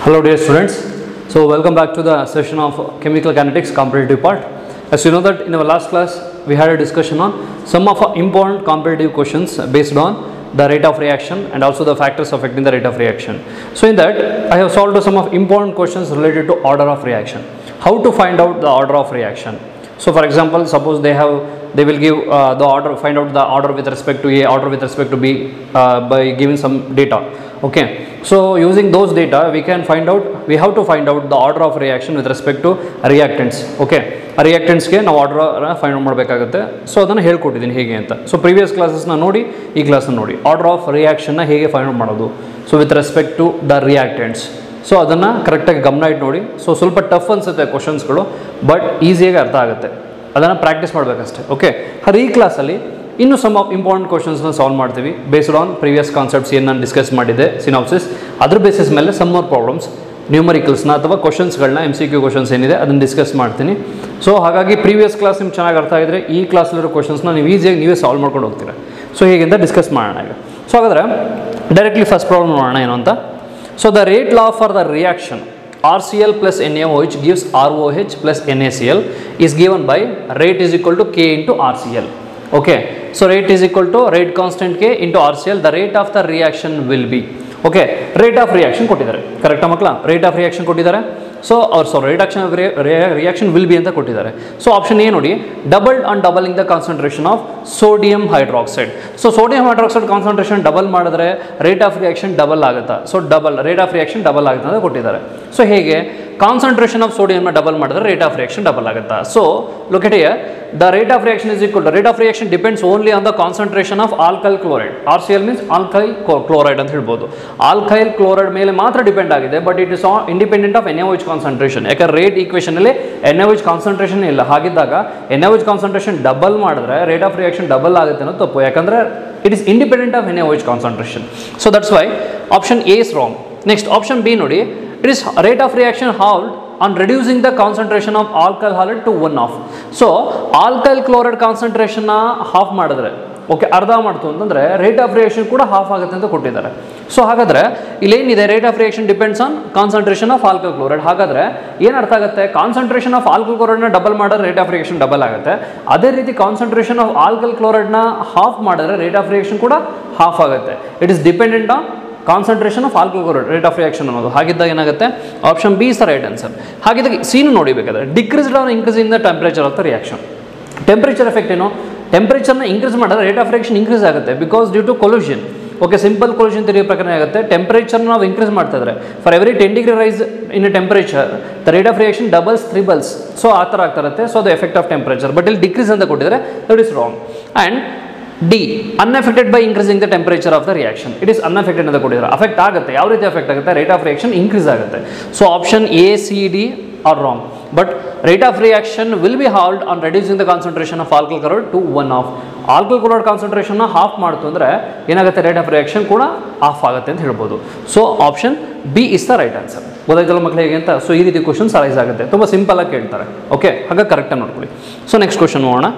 Hello dear students. So welcome back to the session of chemical kinetics competitive part. As you know that in our last class we had a discussion on some of our important competitive questions based on the rate of reaction and also the factors affecting the rate of reaction. So in that I have solved some of important questions related to order of reaction. How to find out the order of reaction. So for example suppose they have they will give uh, the order find out the order with respect to A order with respect to B uh, by giving some data okay so using those data we can find out we have to find out the order of reaction with respect to reactants okay ರಿಯಾಕ್ಟೆಂಟ್ಸ್ಗೆ ನಾವು order find out ಮಾಡಬೇಕಾಗುತ್ತೆ so ಅದನ್ನು ಹೇಳ್ಕೊಟ್ಟಿದ್ದೀನಿ ಹೇಗೆ ಅಂತ so previous ಕ್ಲಾಸಸ್ನ ನೋಡಿ ಈ ಕ್ಲಾಸ್ನ ನೋಡಿ ಆರ್ಡರ್ ಆಫ್ ರಿಯಾಕ್ಷನ್ನ ಹೇಗೆ ಫೈಂಡ್ ಔಟ್ ಮಾಡೋದು so with respect to the reactants so ಅದನ್ನು ಕರೆಕ್ಟಾಗಿ ಗಮನ ಇಟ್ಟು ನೋಡಿ ಸೊ ಸ್ವಲ್ಪ ಟಫ್ ಅನಿಸುತ್ತೆ ಕ್ವಶನ್ಸ್ಗಳು ಬಟ್ ಈಸಿಯಾಗಿ ಅರ್ಥ ಆಗುತ್ತೆ ಅದನ್ನು ಪ್ರಾಕ್ಟೀಸ್ ಮಾಡಬೇಕಷ್ಟೇ ಓಕೆ ಹರ್ ಈ ಕ್ಲಾಸಲ್ಲಿ ಇನ್ನು ಸಮ್ ಆಫ್ ಇಂಪಾರ್ಟೆಂಟ್ ಕ್ವಶನ್ಸ್ನ ಸಾಲ್ವ್ ಮಾಡ್ತೀವಿ ಬೇಸ್ಡ್ ಆನ್ ಪ್ರೀವಿಯಸ್ ಕಾನ್ಸೆಪ್ಟ್ಸ್ ಏನು ನಾನು ಡಿಸ್ಕಸ್ ಮಾಡಿದ್ದೆ ಸಿನಾಪ್ಸಿಸ್ ಅದ್ರ ಬೇಸಿಸ್ ಮೇಲೆ ಸಮ್ ಮೋರ್ ಪ್ರಾಬ್ಲಮ್ಸ್ ನ್ಯೂಮರಿಕಲ್ಸ್ನ ಅಥವಾ ಕ್ವಶನ್ಸ್ಗಳನ್ನ ಎಮ್ ಸಿ ಕ್ಯೂ ಕ್ವಶನ್ಸ್ ಏನಿದೆ ಅದನ್ನು ಡಿಸ್ಕಸ್ ಮಾಡ್ತೀನಿ ಸೊ ಹಾಗಾಗಿ ಪ್ರೀವಿಯಸ್ ಕ್ಲಾಸ್ ನಿಮ್ಗೆ ಚೆನ್ನಾಗಿ ಅರ್ಥ ಆಗಿದ್ರೆ ಈ ಕ್ಲಾಸಲ್ಲಿರೋ ಕ್ವಶನ್ಸ್ನ ನೀವು ಈಸಿಯಾಗಿ ನೀವೇ ಸಾಲ್ವ್ ಮಾಡ್ಕೊಂಡು ಹೋಗ್ತೀರಾ ಸೊ ಹೇಗಿಂತ ಡಿಸ್ಕಸ್ ಮಾಡೋಣ ಈಗ ಸೊ ಹಾಗಾದರೆ ಡೈರೆಕ್ಟ್ಲಿ ಫಸ್ಟ್ ಪ್ರಾಬ್ಲಮ್ ನೋಡೋಣ ಏನು ಅಂತ so the rate law for the reaction RCl plus NaOH gives ROH plus NaCl is given by rate is equal to K into RCl. Okay, so rate is equal to rate constant K into RCl. The rate of the reaction will be. Okay rate of reaction ಕೊಟ್ಟಿದ್ದಾರೆ ಕರೆಕ್ಟಾ ಮಕ್ಕಳ rate of reaction ಕೊಟ್ಟಿದ್ದಾರೆ so ಅವ್ರು so reduction of reaction will be ಅಂತ ಕೊಟ್ಟಿದ್ದಾರೆ so option A ನೋಡಿ double on doubling the concentration of sodium hydroxide so sodium hydroxide concentration double ಮಾಡಿದ್ರೆ rate of reaction double ಆಗುತ್ತಾ so double rate of reaction double ಆಗುತ್ತೆ ಅಂತ ಕೊಟ್ಟಿದ್ದಾರೆ so ಹೇಗೆ concentration of ಸೋಡಿಯಂನ ಡಬಲ್ ಮಾಡಿದ್ರೆ ರೇಟ್ ಆಫ್ ರಿಯಾಕ್ಷನ್ ಡಬಲ್ ಆಗುತ್ತಾ so ಲುಕೆಟ್ the rate of reaction is equal rate of reaction depends only on the concentration of alkyl chloride R C L means alkyl chloride ಅಂತ ಹೇಳ್ಬೋದು alkyl chloride ಮೇಲೆ ಮಾತ್ರ depend ಆಗಿದೆ but it is independent of NaOH concentration ಯಾಕಂದ್ರೆ rate ಈಕ್ವೇಷನಲ್ಲಿ NaOH concentration ಇಲ್ಲ ಹಾಗಿದ್ದಾಗ NaOH concentration double ಮಾಡಿದ್ರೆ ರೇಟ್ ಆಫ್ ರಿಯಾಕ್ಷನ್ ಡಬಲ್ ಆಗುತ್ತೆ ಅನ್ನೋದು ತಪ್ಪು ಯಾಕಂದ್ರೆ it is independent of NaOH concentration so that's why option A is wrong next option B ನೋಡಿ it is rate of reaction halved on reducing the concentration of alkyl halide to one half so alkyl chloride ಕಾನ್ಸಂಟ್ರೇಷನ್ನ half ಮಾಡಿದ್ರೆ okay ಅರ್ಧ ಮಾಡ್ತು ಅಂತಂದರೆ rate of reaction ಕೂಡ half ಆಗುತ್ತೆ ಅಂತ ಕೊಟ್ಟಿದ್ದಾರೆ ಸೊ ಹಾಗಾದರೆ ಇಲ್ಲೇನಿದೆ rate of reaction depends on concentration of alkyl chloride ಹಾಗಾದರೆ ಏನು ಅರ್ಥ ಆಗುತ್ತೆ ಕಾನ್ಸಂಟ್ರೇಷನ್ ಆಫ್ ಆಲ್ಕಲ್ ಕ್ಲೋರೈಡ್ನ ಡಬಲ್ ಮಾಡಿದ್ರೆ ರೇಟ್ ಆಫ್ ರಿಯಾಕ್ಷನ್ ಡಬಲ್ ಆಗುತ್ತೆ ಅದೇ ರೀತಿ ಕಾನ್ಸಂಟ್ರೇಷನ್ ಆಫ್ ಆಲ್ಕಲ್ ಕ್ಲೋರೈಡ್ನ ಹಾಫ್ ಮಾಡಿದ್ರೆ ರೇಟ್ ಆಫ್ ರಿಯಾಕ್ಷನ್ ಕೂಡ ಹಾಫ್ ಆಗುತ್ತೆ it is dependent on concentration of alcohol rate of reaction ಅನ್ನೋದು ಹಾಗಿದ್ದಾಗ ಏನಾಗುತ್ತೆ option B is the right answer ಹಾಗಿದ್ದಾಗ ಸೀನು ನೋಡಿಬೇಕಾದ್ರೆ decreased on increase in the temperature of the reaction temperature effect ಏನು ಟೆಂಪ್ರೇಚರ್ನ ಇನ್ಕ್ರೀಸ್ ಮಾಡಿದ್ರೆ ರೇಟ್ ಆಫ್ ರಿಯಾಕ್ಷನ್ ಇನ್ಕ್ರೀಸ್ ಆಗುತ್ತೆ because due to collision okay simple collision ತೆರೆಯೋ ಪ್ರಕಾರ ಆಗುತ್ತೆ ಟೆಂಪ್ರೇಚರ್ನ ನಾವು ಇನ್ಕ್ರೀಸ್ ಮಾಡ್ತಾ ಇದ್ರೆ for every ten degree rise in temperature the rate of reaction doubles triples so ಆ ಥರ ಆಗ್ತಾ ಇರುತ್ತೆ ಸೊ ಅದು ಎಫೆಕ್ಟ್ ಆಫ್ ಟೆಂಪ್ರೇಚರ್ ಬಟ್ ಇಲ್ಲಿ ಡಿಕ್ರೀಸ್ ಅಂತ ಕೊಟ್ಟಿದ್ದಾರೆ that is wrong and D unaffected by increasing the temperature of the reaction it is unaffected ಅಂತ ಕೊಟ್ಟಿದ್ದಾರೆ ಅಫೆಕ್ಟ್ ಆಗುತ್ತೆ ಯಾವ ರೀತಿ ಅಫೆಕ್ಟ್ ಆಗುತ್ತೆ ರೇಟ್ ಆಫ್ ರಿಯಾಕ್ಷನ್ ಇನ್ಕ್ರೀಸ್ ಆಗುತ್ತೆ so option A C D are wrong but rate of reaction will be halved on reducing the concentration of alkyl chloride to one half alkyl chloride ಕಾನ್ಸಂಟ್ರೇಷನ್ನ half ಮಾಡ್ತು ಅಂದರೆ ಏನಾಗುತ್ತೆ rate of reaction ಕೂಡ half ಆಗುತ್ತೆ ಅಂತ ಹೇಳ್ಬೋದು so option B is the right answer ಗೊತ್ತಾಯ್ತಲ್ಲ ಮಕ್ಕಳು ಹೇಗೆ ಅಂತ ಸೊ ಈ ರೀತಿ ಕ್ವಶನ್ಸ್ ಅರೈಸ್ ಆಗುತ್ತೆ ತುಂಬ ಸಿಂಪಲ್ ಆಗಿ ಕೇಳ್ತಾರೆ ಓಕೆ ಹಾಗಾಗಿ ಕರೆಕ್ಟಾಗಿ ನೋಡ್ಕೊಳ್ಳಿ ಸೊ ನೆಕ್ಸ್ಟ್ ಕ್ವಶನ್ ನೋಡೋಣ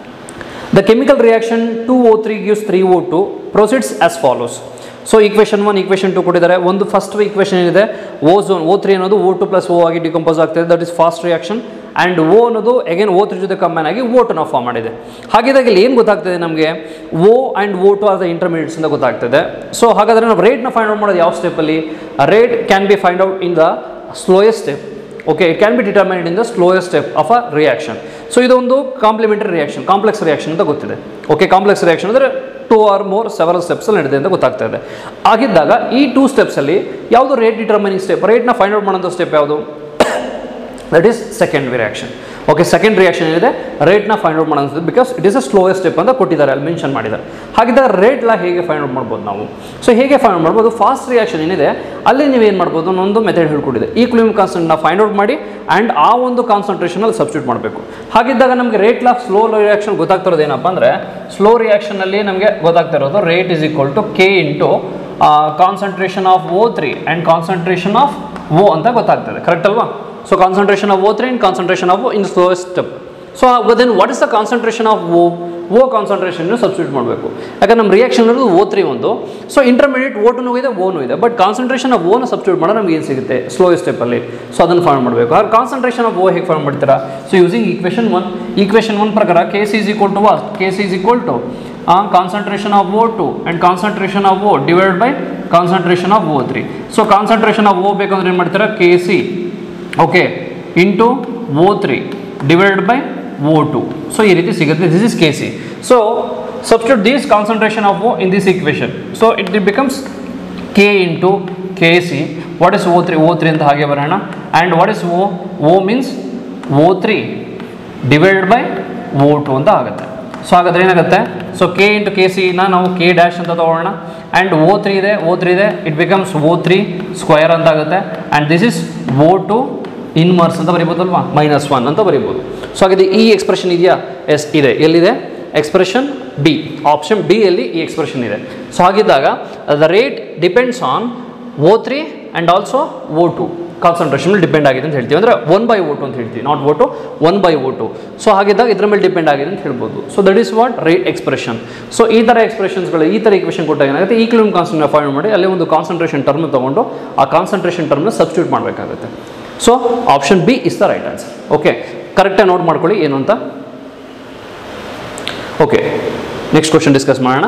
The chemical reaction 2O3 gives 3O2 proceeds as follows. So equation one equation two ಕೊಟ್ಟಿದ್ದಾರೆ ಒಂದು ಫಸ್ಟ್ ಈಕ್ವೇಷನ್ ಏನಿದೆ ಓ ಝೋನ್ ಓ ತ್ರೀ ಅನ್ನೋದು ಓ ಟು ಪ್ಲಸ್ ಓ ಆಗಿ ಡಿಕಂಪೋಸ್ ಆಗ್ತಿದೆ that is fast reaction and O ಅನ್ನೋದು again O three ಜೊತೆ combine ಆಗಿ O to ನಾವು ಫಾರ್ಮ್ ಮಾಡಿದೆ ಹಾಗಿದ್ದಾಗ ಇಲ್ಲಿ ಏನು ಗೊತ್ತಾಗ್ತದೆ ನಮಗೆ O and O two are the intermediates ಅಂತ ಗೊತ್ತಾಗ್ತದೆ ಸೊ ಹಾಗಾದರೆ ನಾವು ರೇಟ್ನ ಫೈಂಡ್ ಔಟ್ ಮಾಡೋದು ಯಾವ ಸ್ಟೆಪ್ಪಲ್ಲಿ rate can be find out in the slowest step okay it can be determined in the slowest step of a reaction so ಇದೊಂದು complementary reaction complex reaction ಅಂತ ಗೊತ್ತಿದೆ ಓಕೆ ಕಾಂಪ್ಲೆಕ್ಸ್ ರಿಯಾಕ್ಷನ್ ಅಂದರೆ two or more several ಸ್ಟೆಪ್ಸಲ್ಲಿ ನಡೆದಿದೆ ಅಂತ ಗೊತ್ತಾಗ್ತಾ ಇದೆ ಆಗಿದ್ದಾಗ ಈ ಟೂ ಸ್ಟೆಪ್ಸಲ್ಲಿ ಯಾವುದು ರೇಟ್ ಡಿಟರ್ಮೈನಿಂಗ್ ಸ್ಟೆಪ್ ರೇಟ್ನ ಫೈಂಡ್ ಔಟ್ ಮಾಡೋಂಥ ಸ್ಟೆಪ್ ಯಾವುದು that is second reaction okay second reaction ಏನಿದೆ ರೇಟ್ನ ಫೈಂಡ್ ಔಟ್ ಮಾಡೋದು because it is a slowest step ಅಂತ ಕೊಟ್ಟಿದ್ದಾರೆ ಅಲ್ಲಿ ಮೆನ್ಷನ್ ಮಾಡಿದ್ದಾರೆ ಹಾಗಿದ್ದಾಗ ರೇಟ್ಲ ಹೇಗೆ ಫೈಂಡ್ ಔಟ್ ಮಾಡ್ಬೋದು ನಾವು ಸೊ ಹೇಗೆ ಫೈಂಡ್ ಔಟ್ ಮಾಡ್ಬೋದು ಫಾಸ್ಟ್ ರಿಯಾಕ್ಷನ್ ಏನಿದೆ ಅಲ್ಲಿ ನೀವು ಏನು ಮಾಡ್ಬೋದು ಅನ್ನೊಂದು ಮೆಥಡ್ ಹೇಳ್ಕೊಟ್ಟಿದೆ ಈ ಕ್ಲೂಮ್ ಕಾನ್ಸಂಟ್ನ ಫೈಂಡ್ ಔಟ್ ಮಾಡಿ ಆ್ಯಂಡ್ ಆ ಒಂದು ಕಾನ್ಸಂಟ್ರೇಷನಲ್ಲಿ ಸಬ್ಸ್ಟಿಟ್ಯೂಟ್ ಮಾಡಬೇಕು ಹಾಗಿದ್ದಾಗ ನಮಗೆ ರೇಟ್ ಲಾಫ್ ಸ್ಲೋ ರಿಯಾಕ್ಷನ್ ಗೊತ್ತಾಗ್ತಿರೋದು ಏನಪ್ಪ ಅಂದರೆ ಸ್ಲೋ ರಿಯಾಕ್ಷನಲ್ಲಿ ನಮಗೆ ಗೊತ್ತಾಗ್ತಾ ಇರೋದು rate is equal to K into concentration of O three and concentration of O ಅಂತ ಗೊತ್ತಾಗ್ತದೆ ಕರೆಕ್ಟ್ ಅಲ್ವಾ so concentration of O three and concentration of in slowest step so then what is the concentration of O O concentration substitute ಮಾಡಬೇಕು ಯಾಕಂದ್ರೆ ನಮ್ಮ ರಿಯಾಕ್ಷನ್ ಇರೋದು O three ಒಂದು so intermediate O two ಇದೆ ಓನು ಇದೆ ಬಟ್ ಕಾನ್ಸಂಟ್ರೇಷನ್ ಆಫ್ ಓನ ಸಬ್ಸ್ಟಿಟ್ಯೂಟ್ ಮಾಡೋದು ನಮ್ಗೆ ಏನು ಸಿಗುತ್ತೆ ಸ್ಲೋ ಸ್ಟೆಪ್ಪಲ್ಲಿ ಸೊ ಅದನ್ನು ಫೈಂಡ್ ಮಾಡಬೇಕು ಆದ್ರೆ ಕಾನ್ಸಂಟ್ರೇಷನ್ ಆಫ್ ಓ ಹೇಗೆ ಫೈಂಡ್ ಮಾಡ್ತೀರಾ so using equation one equation one ಪ್ರಕಾರ K C is equal to what K C is equal to concentration of O to and concentration of O divide by concentration of O three so concentration of O ಬೇಕಂದ್ರೆ ಏನು ಮಾಡ್ತೀರಾ K C okay into O three divided by O two so ಈ ರೀತಿ ಸಿಗುತ್ತೆ this is K C so substitute this concentration of O in this equation so it becomes K into K C what is O three O three ಅಂತ ಹಾಗೆ ಬರೋಣ and what is O O means O three divided by O two ಅಂತ ಆಗುತ್ತೆ so ಹಾಗಾದ್ರೆ ಏನಾಗುತ್ತೆ so K into K ಸಿನ ನಾವು K dash ಅಂತ ತೊಗೊಳ್ಳೋಣ ಆ್ಯಂಡ್ ಓ ತ್ರೀ ಇದೆ ಓ ತ್ರೀ ಇದೆ it becomes O three square ಅಂತ ಆಗುತ್ತೆ and this is O two inverse ಅಂತ ಬರಿಬೋದಲ್ವಾ ಮೈನಸ್ ಒನ್ ಅಂತ ಬರಿಬೋದು ಸೊ ಹಾಗಾದ್ರೆ ಈ ಎಕ್ಸ್ಪ್ರೆಷನ್ ಇದೆಯಾ ಎಸ್ ಇದೆ ಎಲ್ಲಿದೆ ಎಕ್ಸ್ಪ್ರೆಷನ್ ಡಿ ಆಪ್ಷನ್ ಡಿ ಅಲ್ಲಿ ಈ ಎಕ್ಸ್ಪ್ರೆಷನ್ ಇದೆ ಸೊ ಹಾಗಿದ್ದಾಗ the rate depends on O three and also O two concentration ಮೇಲೆ ಡಿಪೆಂಡ್ ಆಗಿದೆ ಅಂತ ಹೇಳ್ತೀವಿ ಅಂದರೆ ಒನ್ ಬೈ ಓ ಟು ಅಂತ ಹೇಳ್ತೀವಿ not O two one by O two so ಹಾಗಿದ್ದಾಗ ಇದ್ರ ಮೇಲೆ ಡಿಪೆಂಡ್ ಆಗಿದೆ ಅಂತ ಹೇಳ್ಬೋದು so that is what rate expression so ಈ ಥರ ಎಕ್ಸ್ಪ್ರೆಷನ್ಸ್ಗಳು ಈ ಥರ ಇಕ್ವೇಷನ್ ಕೊಟ್ಟಾಗ ಏನಾಗುತ್ತೆ ಈಕ್ವಲಿಮ್ ಕಾನ್ಸಂಟ್ ಫೈಂಡ್ ಮಾಡಿ ಅಲ್ಲಿ ಒಂದು ಕಾನ್ಸಂಟ್ರೇಷನ್ ಟರ್ಮ್ ತೊಗೊಂಡು ಆ ಕಾನ್ಸಂಟ್ರೇಷನ್ ಟರ್ಮ್ನ ಸಬ್ಸ್ಟಿಟ್ಯೂಟ್ ಮಾಡಬೇಕಾಗುತ್ತೆ so option B is the right answer okay ಕರೆಕ್ಟಾಗಿ ನೋಟ್ ಮಾಡ್ಕೊಳ್ಳಿ ಏನು ಅಂತ ಓಕೆ ನೆಕ್ಸ್ಟ್ ಕ್ವಶನ್ ಡಿಸ್ಕಸ್ ಮಾಡೋಣ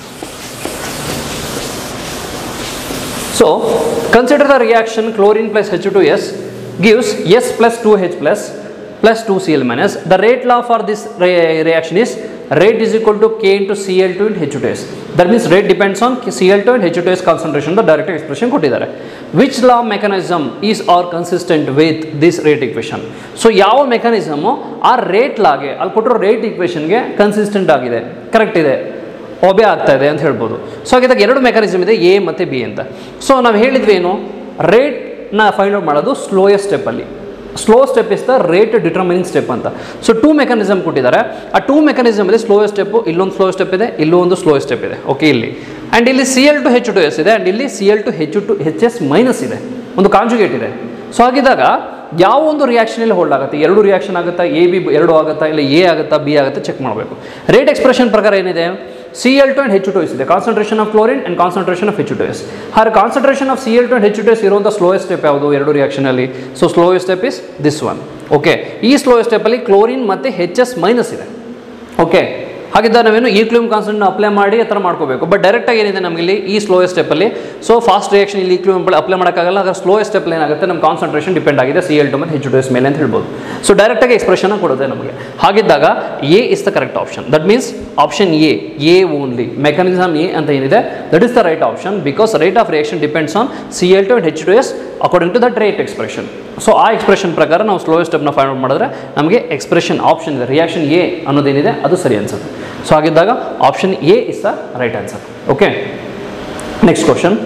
so consider the reaction chlorine plus H two S gives S plus two H plus plus two C L minus the rate law for this reaction is rate is equal to K into Cl2 into H2S. That means rate depends on Cl2 and H2S concentration, the direct expression ಕೊಟ್ಟಿದ್ದಾರೆ which law mechanism is are consistent with this rate equation so ಯಾವ mechanism ಆ rate ಲಾಗೆ ಅಲ್ಲಿ ಕೊಟ್ಟಿರೋ rate ಇಕ್ವೇಷನ್ಗೆ consistent ಆಗಿದೆ correct ಇದೆ ಒಬೆ ಆಗ್ತಾ ಇದೆ ಅಂತ ಹೇಳ್ಬೋದು ಸೊ ಹಾಗಿದ್ದಾಗ ಎರಡು ಮೆಕಾನಿಸಮ್ ಇದೆ ಎ ಮತ್ತು ಬಿ ಅಂತ ಸೊ ನಾವು ಹೇಳಿದ್ವಿ ಏನು ರೇಟ್ನ ಫೈಂಡ್ ಔಟ್ ಮಾಡೋದು ಸ್ಲೋಯೆಸ್ಟ್ ಸ್ಟೆಪ್ಪಲ್ಲಿ slow step is the rate determining step ಅಂತ ಸೊ ಟೂ ಮೆಕಾನಿಸಮ್ ಕೊಟ್ಟಿದ್ದಾರೆ ಆ ಟೂ ಮೆಕಾನಿಸಮಲ್ಲಿ ಸ್ಲೋ ಸ್ಟೆಪ್ಪು ಇಲ್ಲೊಂದು ಸ್ಲೋ ಸ್ಟೆಪ್ ಇದೆ ಇಲ್ಲೂ ಒಂದು ಸ್ಲೋ ಸ್ಟೆಪ್ ಇದೆ ಓಕೆ ಇಲ್ಲಿ ಆ್ಯಂಡ್ ಇಲ್ಲಿ C L two H two S ಇದೆ ಆ್ಯಂಡ್ ಇಲ್ಲಿ C L two H two H S minus ಇದೆ ಒಂದು ಕಾಂಜುಗೇಟ್ ಇದೆ ಸೊ ಹಾಗಿದ್ದಾಗ ಯಾವ ಒಂದು ರಿಯಾಕ್ಷನಲ್ಲಿ ಹೋಲ್ಡ್ ಆಗುತ್ತೆ ಎರಡು ರಿಯಾಕ್ಷನ್ ಆಗುತ್ತಾ ಎ ಬಿ ಎರಡು ಆಗುತ್ತಾ ಇಲ್ಲ ಎ ಆಗುತ್ತಾ ಬಿ ಆಗುತ್ತಾ ಚೆಕ್ ಮಾಡಬೇಕು ರೇಟ್ ಎಕ್ಸ್ಪ್ರೆಷನ್ ಪ್ರಕಾರ ಏನಿದೆ C L two and H two S ಇದೆ concentration of chlorine and concentration of H two S ಹಾಗೆ concentration of C L two and H two S ಇರುವಂಥ ಸ್ಲೋಯೆಸ್ಟ್ ಸ್ಟೆಪ್ ಯಾವುದು ಎರಡು ರಿಯಾಕ್ಷನಲ್ಲಿ so slowest step is this one okay ಈ slow ಸ್ಟೆಪ್ಪಲ್ಲಿ chlorine ಮತ್ತು H S minus ಇದೆ okay ಹಾಗಿದ್ದ ನಾವೇನು ಈಕ್ಲೂಮ್ ಕಾನ್ಸೆಂಟ್ನ ಅಪ್ಲೈ ಮಾಡಿ ಆ ಥರ ಮಾಡ್ಕೋಬೇಕು ಬಟ್ ಡೈರೆಕ್ಟಾಗಿ ಏನಿದೆ ನಮಗೆ ಇಲ್ಲಿ ಈ ಸ್ಲೋ ಸ್ಟೆಪ್ಪಲ್ಲಿ ಸೊ ಫಾಸ್ಟ್ ರಿಯಾಕ್ಷನ್ ಇಲ್ಲಿ ಈಕ್ಲೂಮ್ ಅಪ್ಲೈ ಮಾಡೋಕ್ಕಾಗಲ್ಲ ಹಾಗೆ ಸ್ಲೋ ಸ್ಟೆಪ್ ಏನಾಗುತ್ತೆ ನಮ್ಮ ಕಾನ್ಸಂಟ್ರೇಷನ್ ಡಿಪೆಂಡ್ ಆಗಿದೆ ಸಿ ಎಲ್ ಟು ಮತ್ತು ಹೆಚ್ ಟು ಎಸ್ ಮೇಲೆ ಅಂತ ಹೇಳ್ಬೋದು ಸೊ ಡೈರೆಕ್ಟಾಗಿ ಎಕ್ಸ್ಪ್ರೆಷನ್ ಕೊಡುತ್ತೆ ನಮಗೆ ಹಾಗಿದ್ದಾಗ A is the correct option that means option A A only mechanism A ಅಂತ ಏನಿದೆ that is the right option because rate of reaction depends on C L two and H two S according to that rate expression so ಆ expression ಪ್ರಕಾರ ನಾವು slow ಸ್ಟೆಪ್ನ find out ಮಾಡಿದ್ರೆ ನಮಗೆ expression option ಇದೆ reaction A ಅನ್ನೋದೇನಿದೆ ಅದು ಸರಿ ಅನ್ಸುತ್ತೆ ಸೊ ಹಾಗಿದ್ದಾಗ option A is the right answer okay next question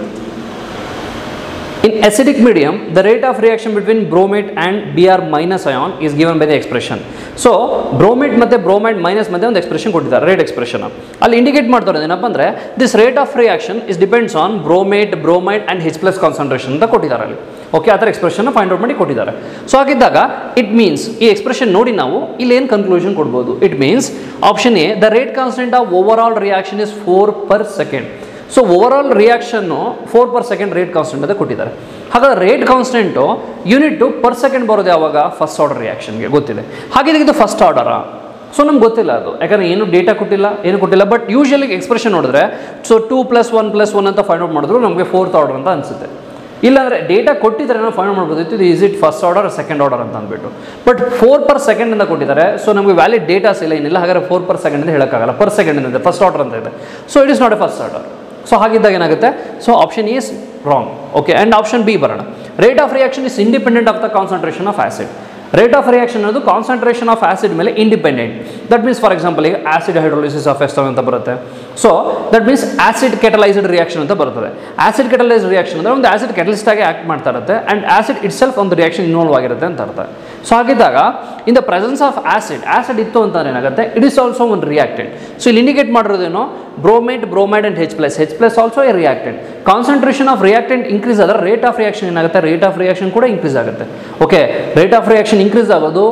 In acidic medium, the rate of reaction between bromate and Br minus ion is given by the expression. So bromate ಮತ್ತು bromide minus ಮಧ್ಯೆ ಒಂದು expression ಕೊಟ್ಟಿದ್ದಾರೆ rate expression ಅಲ್ಲಿ indicate ಮಾಡ್ತಾರೆ ಏನಪ್ಪ ಅಂದರೆ this rate of reaction is depends on bromate bromide and H plus concentration ಅಂತ ಕೊಟ್ಟಿದ್ದಾರೆ ಅಲ್ಲಿ ಓಕೆ ಆ ಥರ ಎಕ್ಸ್ಪ್ರೆಷನ್ ಫೈಂಡ್ ಔಟ್ ಮಾಡಿ ಕೊಟ್ಟಿದ್ದಾರೆ ಸೊ ಹಾಗಿದ್ದಾಗ ಇಟ್ ಮೀನ್ಸ್ ಈ ಎಕ್ಸ್ಪ್ರೆಷನ್ ನೋಡಿ ನಾವು ಇಲ್ಲಿ ಏನು ಕನ್ಕ್ಲೂಷನ್ ಕೊಡ್ಬೋದು it means option A the rate constant of overall reaction is four per second so overall ರಿಯಾಕ್ಷನ್ನು four per second rate constant ಅಂತ ಕೊಟ್ಟಿದ್ದಾರೆ ಹಾಗಾದ್ರೆ rate constant unit per second ಬರೋದು ಯಾವಾಗ ಫಸ್ಟ್ ಆರ್ಡರ್ ರಿಯಾಕ್ಷನ್ಗೆ ಗೊತ್ತಿದೆ ಹಾಗಿದ್ರೆ ಇದು ಫಸ್ಟ್ ಆರ್ಡರಾ ಸೊ ನಮ್ಗೆ ಗೊತ್ತಿಲ್ಲ ಅದು ಯಾಕಂದರೆ ಏನು ಡೇಟಾ ಕೊಟ್ಟಿಲ್ಲ ಏನು ಕೊಟ್ಟಿಲ್ಲ ಬಟ್ ಯೂಶಲಿ ಎಕ್ಸ್ಪ್ರೆಷನ್ ನೋಡಿದ್ರೆ so two plus one plus one ಅಂತ ಫೈಂಡ್ ಔಟ್ ಮಾಡಿದ್ರು ನಮಗೆ ಫೋರ್ತ್ ಆರ್ಡರ್ ಅಂತ ಅನಿಸುತ್ತೆ ಇಲ್ಲಾಂದರೆ ಡೇಟಾ ಕೊಟ್ಟಿದ್ದಾರೆ ನಾವು ಫೈಂಡ್ ಮಾಡ್ಬೋದಿತ್ತು ಇದು is it first order second order ಅಂತ ಅಂದ್ಬಿಟ್ಟು ಬಟ್ ಫೋರ್ ಪರ್ ಸೆಕೆಂಡ್ ಅಂತ ಕೊಟ್ಟಿದ್ದಾರೆ ಸೊ ನಮಗೆ ವ್ಯಾಲಿಡ್ ಡೇಟಾಸ್ ಇಲ್ಲ ಏನಿಲ್ಲ ಹಾಗಾದ್ರೆ ಫೋರ್ ಪರ್ ಸೆಕೆಂಡ್ ಅಂತ ಹೇಳೋಕ್ಕಾಗಲ್ಲ ಪರ್ ಸೆಕೆಂಡ್ ಇದೆ ಫಸ್ಟ್ ಆರ್ಡರ್ ಅಂತ ಇದೆ so it is not a first order so ಹಾಗಿದ್ದಾಗ ಏನಾಗುತ್ತೆ so option is wrong okay and option B ಬರೋಣ rate of reaction is independent of the concentration of acid rate of reaction ಅನ್ನೋದು concentration of acid ಮೇಲೆ independent that means for example ಈಗ acid hydrolysis of ester ಅಂತ ಬರುತ್ತೆ so that means acid catalysed reaction ಅಂತ ಬರ್ತದೆ acid catalysed reaction ಅಂದರೆ ಒಂದು acid catalyst ಆಗಿ ಆಕ್ಟ್ ಮಾಡ್ತಾ ಇರುತ್ತೆ ಆ್ಯಂಡ್ ಆಸಿಡ್ ಇಟ್ ಸೆಲ್ಫ್ ಒಂದು ರಿಯಾಕ್ಷನ್ ಇನ್ವಾಲ್ವ್ ಆಗಿರುತ್ತೆ ಅಂತ ಅರ್ಥ ಸೊ ಹಾಗಿದ್ದಾಗ in the presence of acid acid ಇತ್ತು ಅಂತ ಏನಾಗುತ್ತೆ ಇಟ್ ಇಸ್ ಆಲ್ಸೋ ಒಂದು ರಿಯಾಕ್ಟೆಂಟ್ ಸೊ ಇಲ್ಲಿ ಇಂಡಿಕೇಟ್ ಮಾಡಿರೋದೇನು bromate bromide and H plus H plus also a reactant concentration of reactant increase ಆದರೆ ರೇಟ್ ಆಫ್ ರಿಯಾಕ್ಷನ್ ಏನಾಗುತ್ತೆ ರೇಟ್ ಆಫ್ ರಿಯಾಕ್ಷನ್ ಕೂಡ increase ಆಗುತ್ತೆ okay rate of reaction increase ಆಗೋದು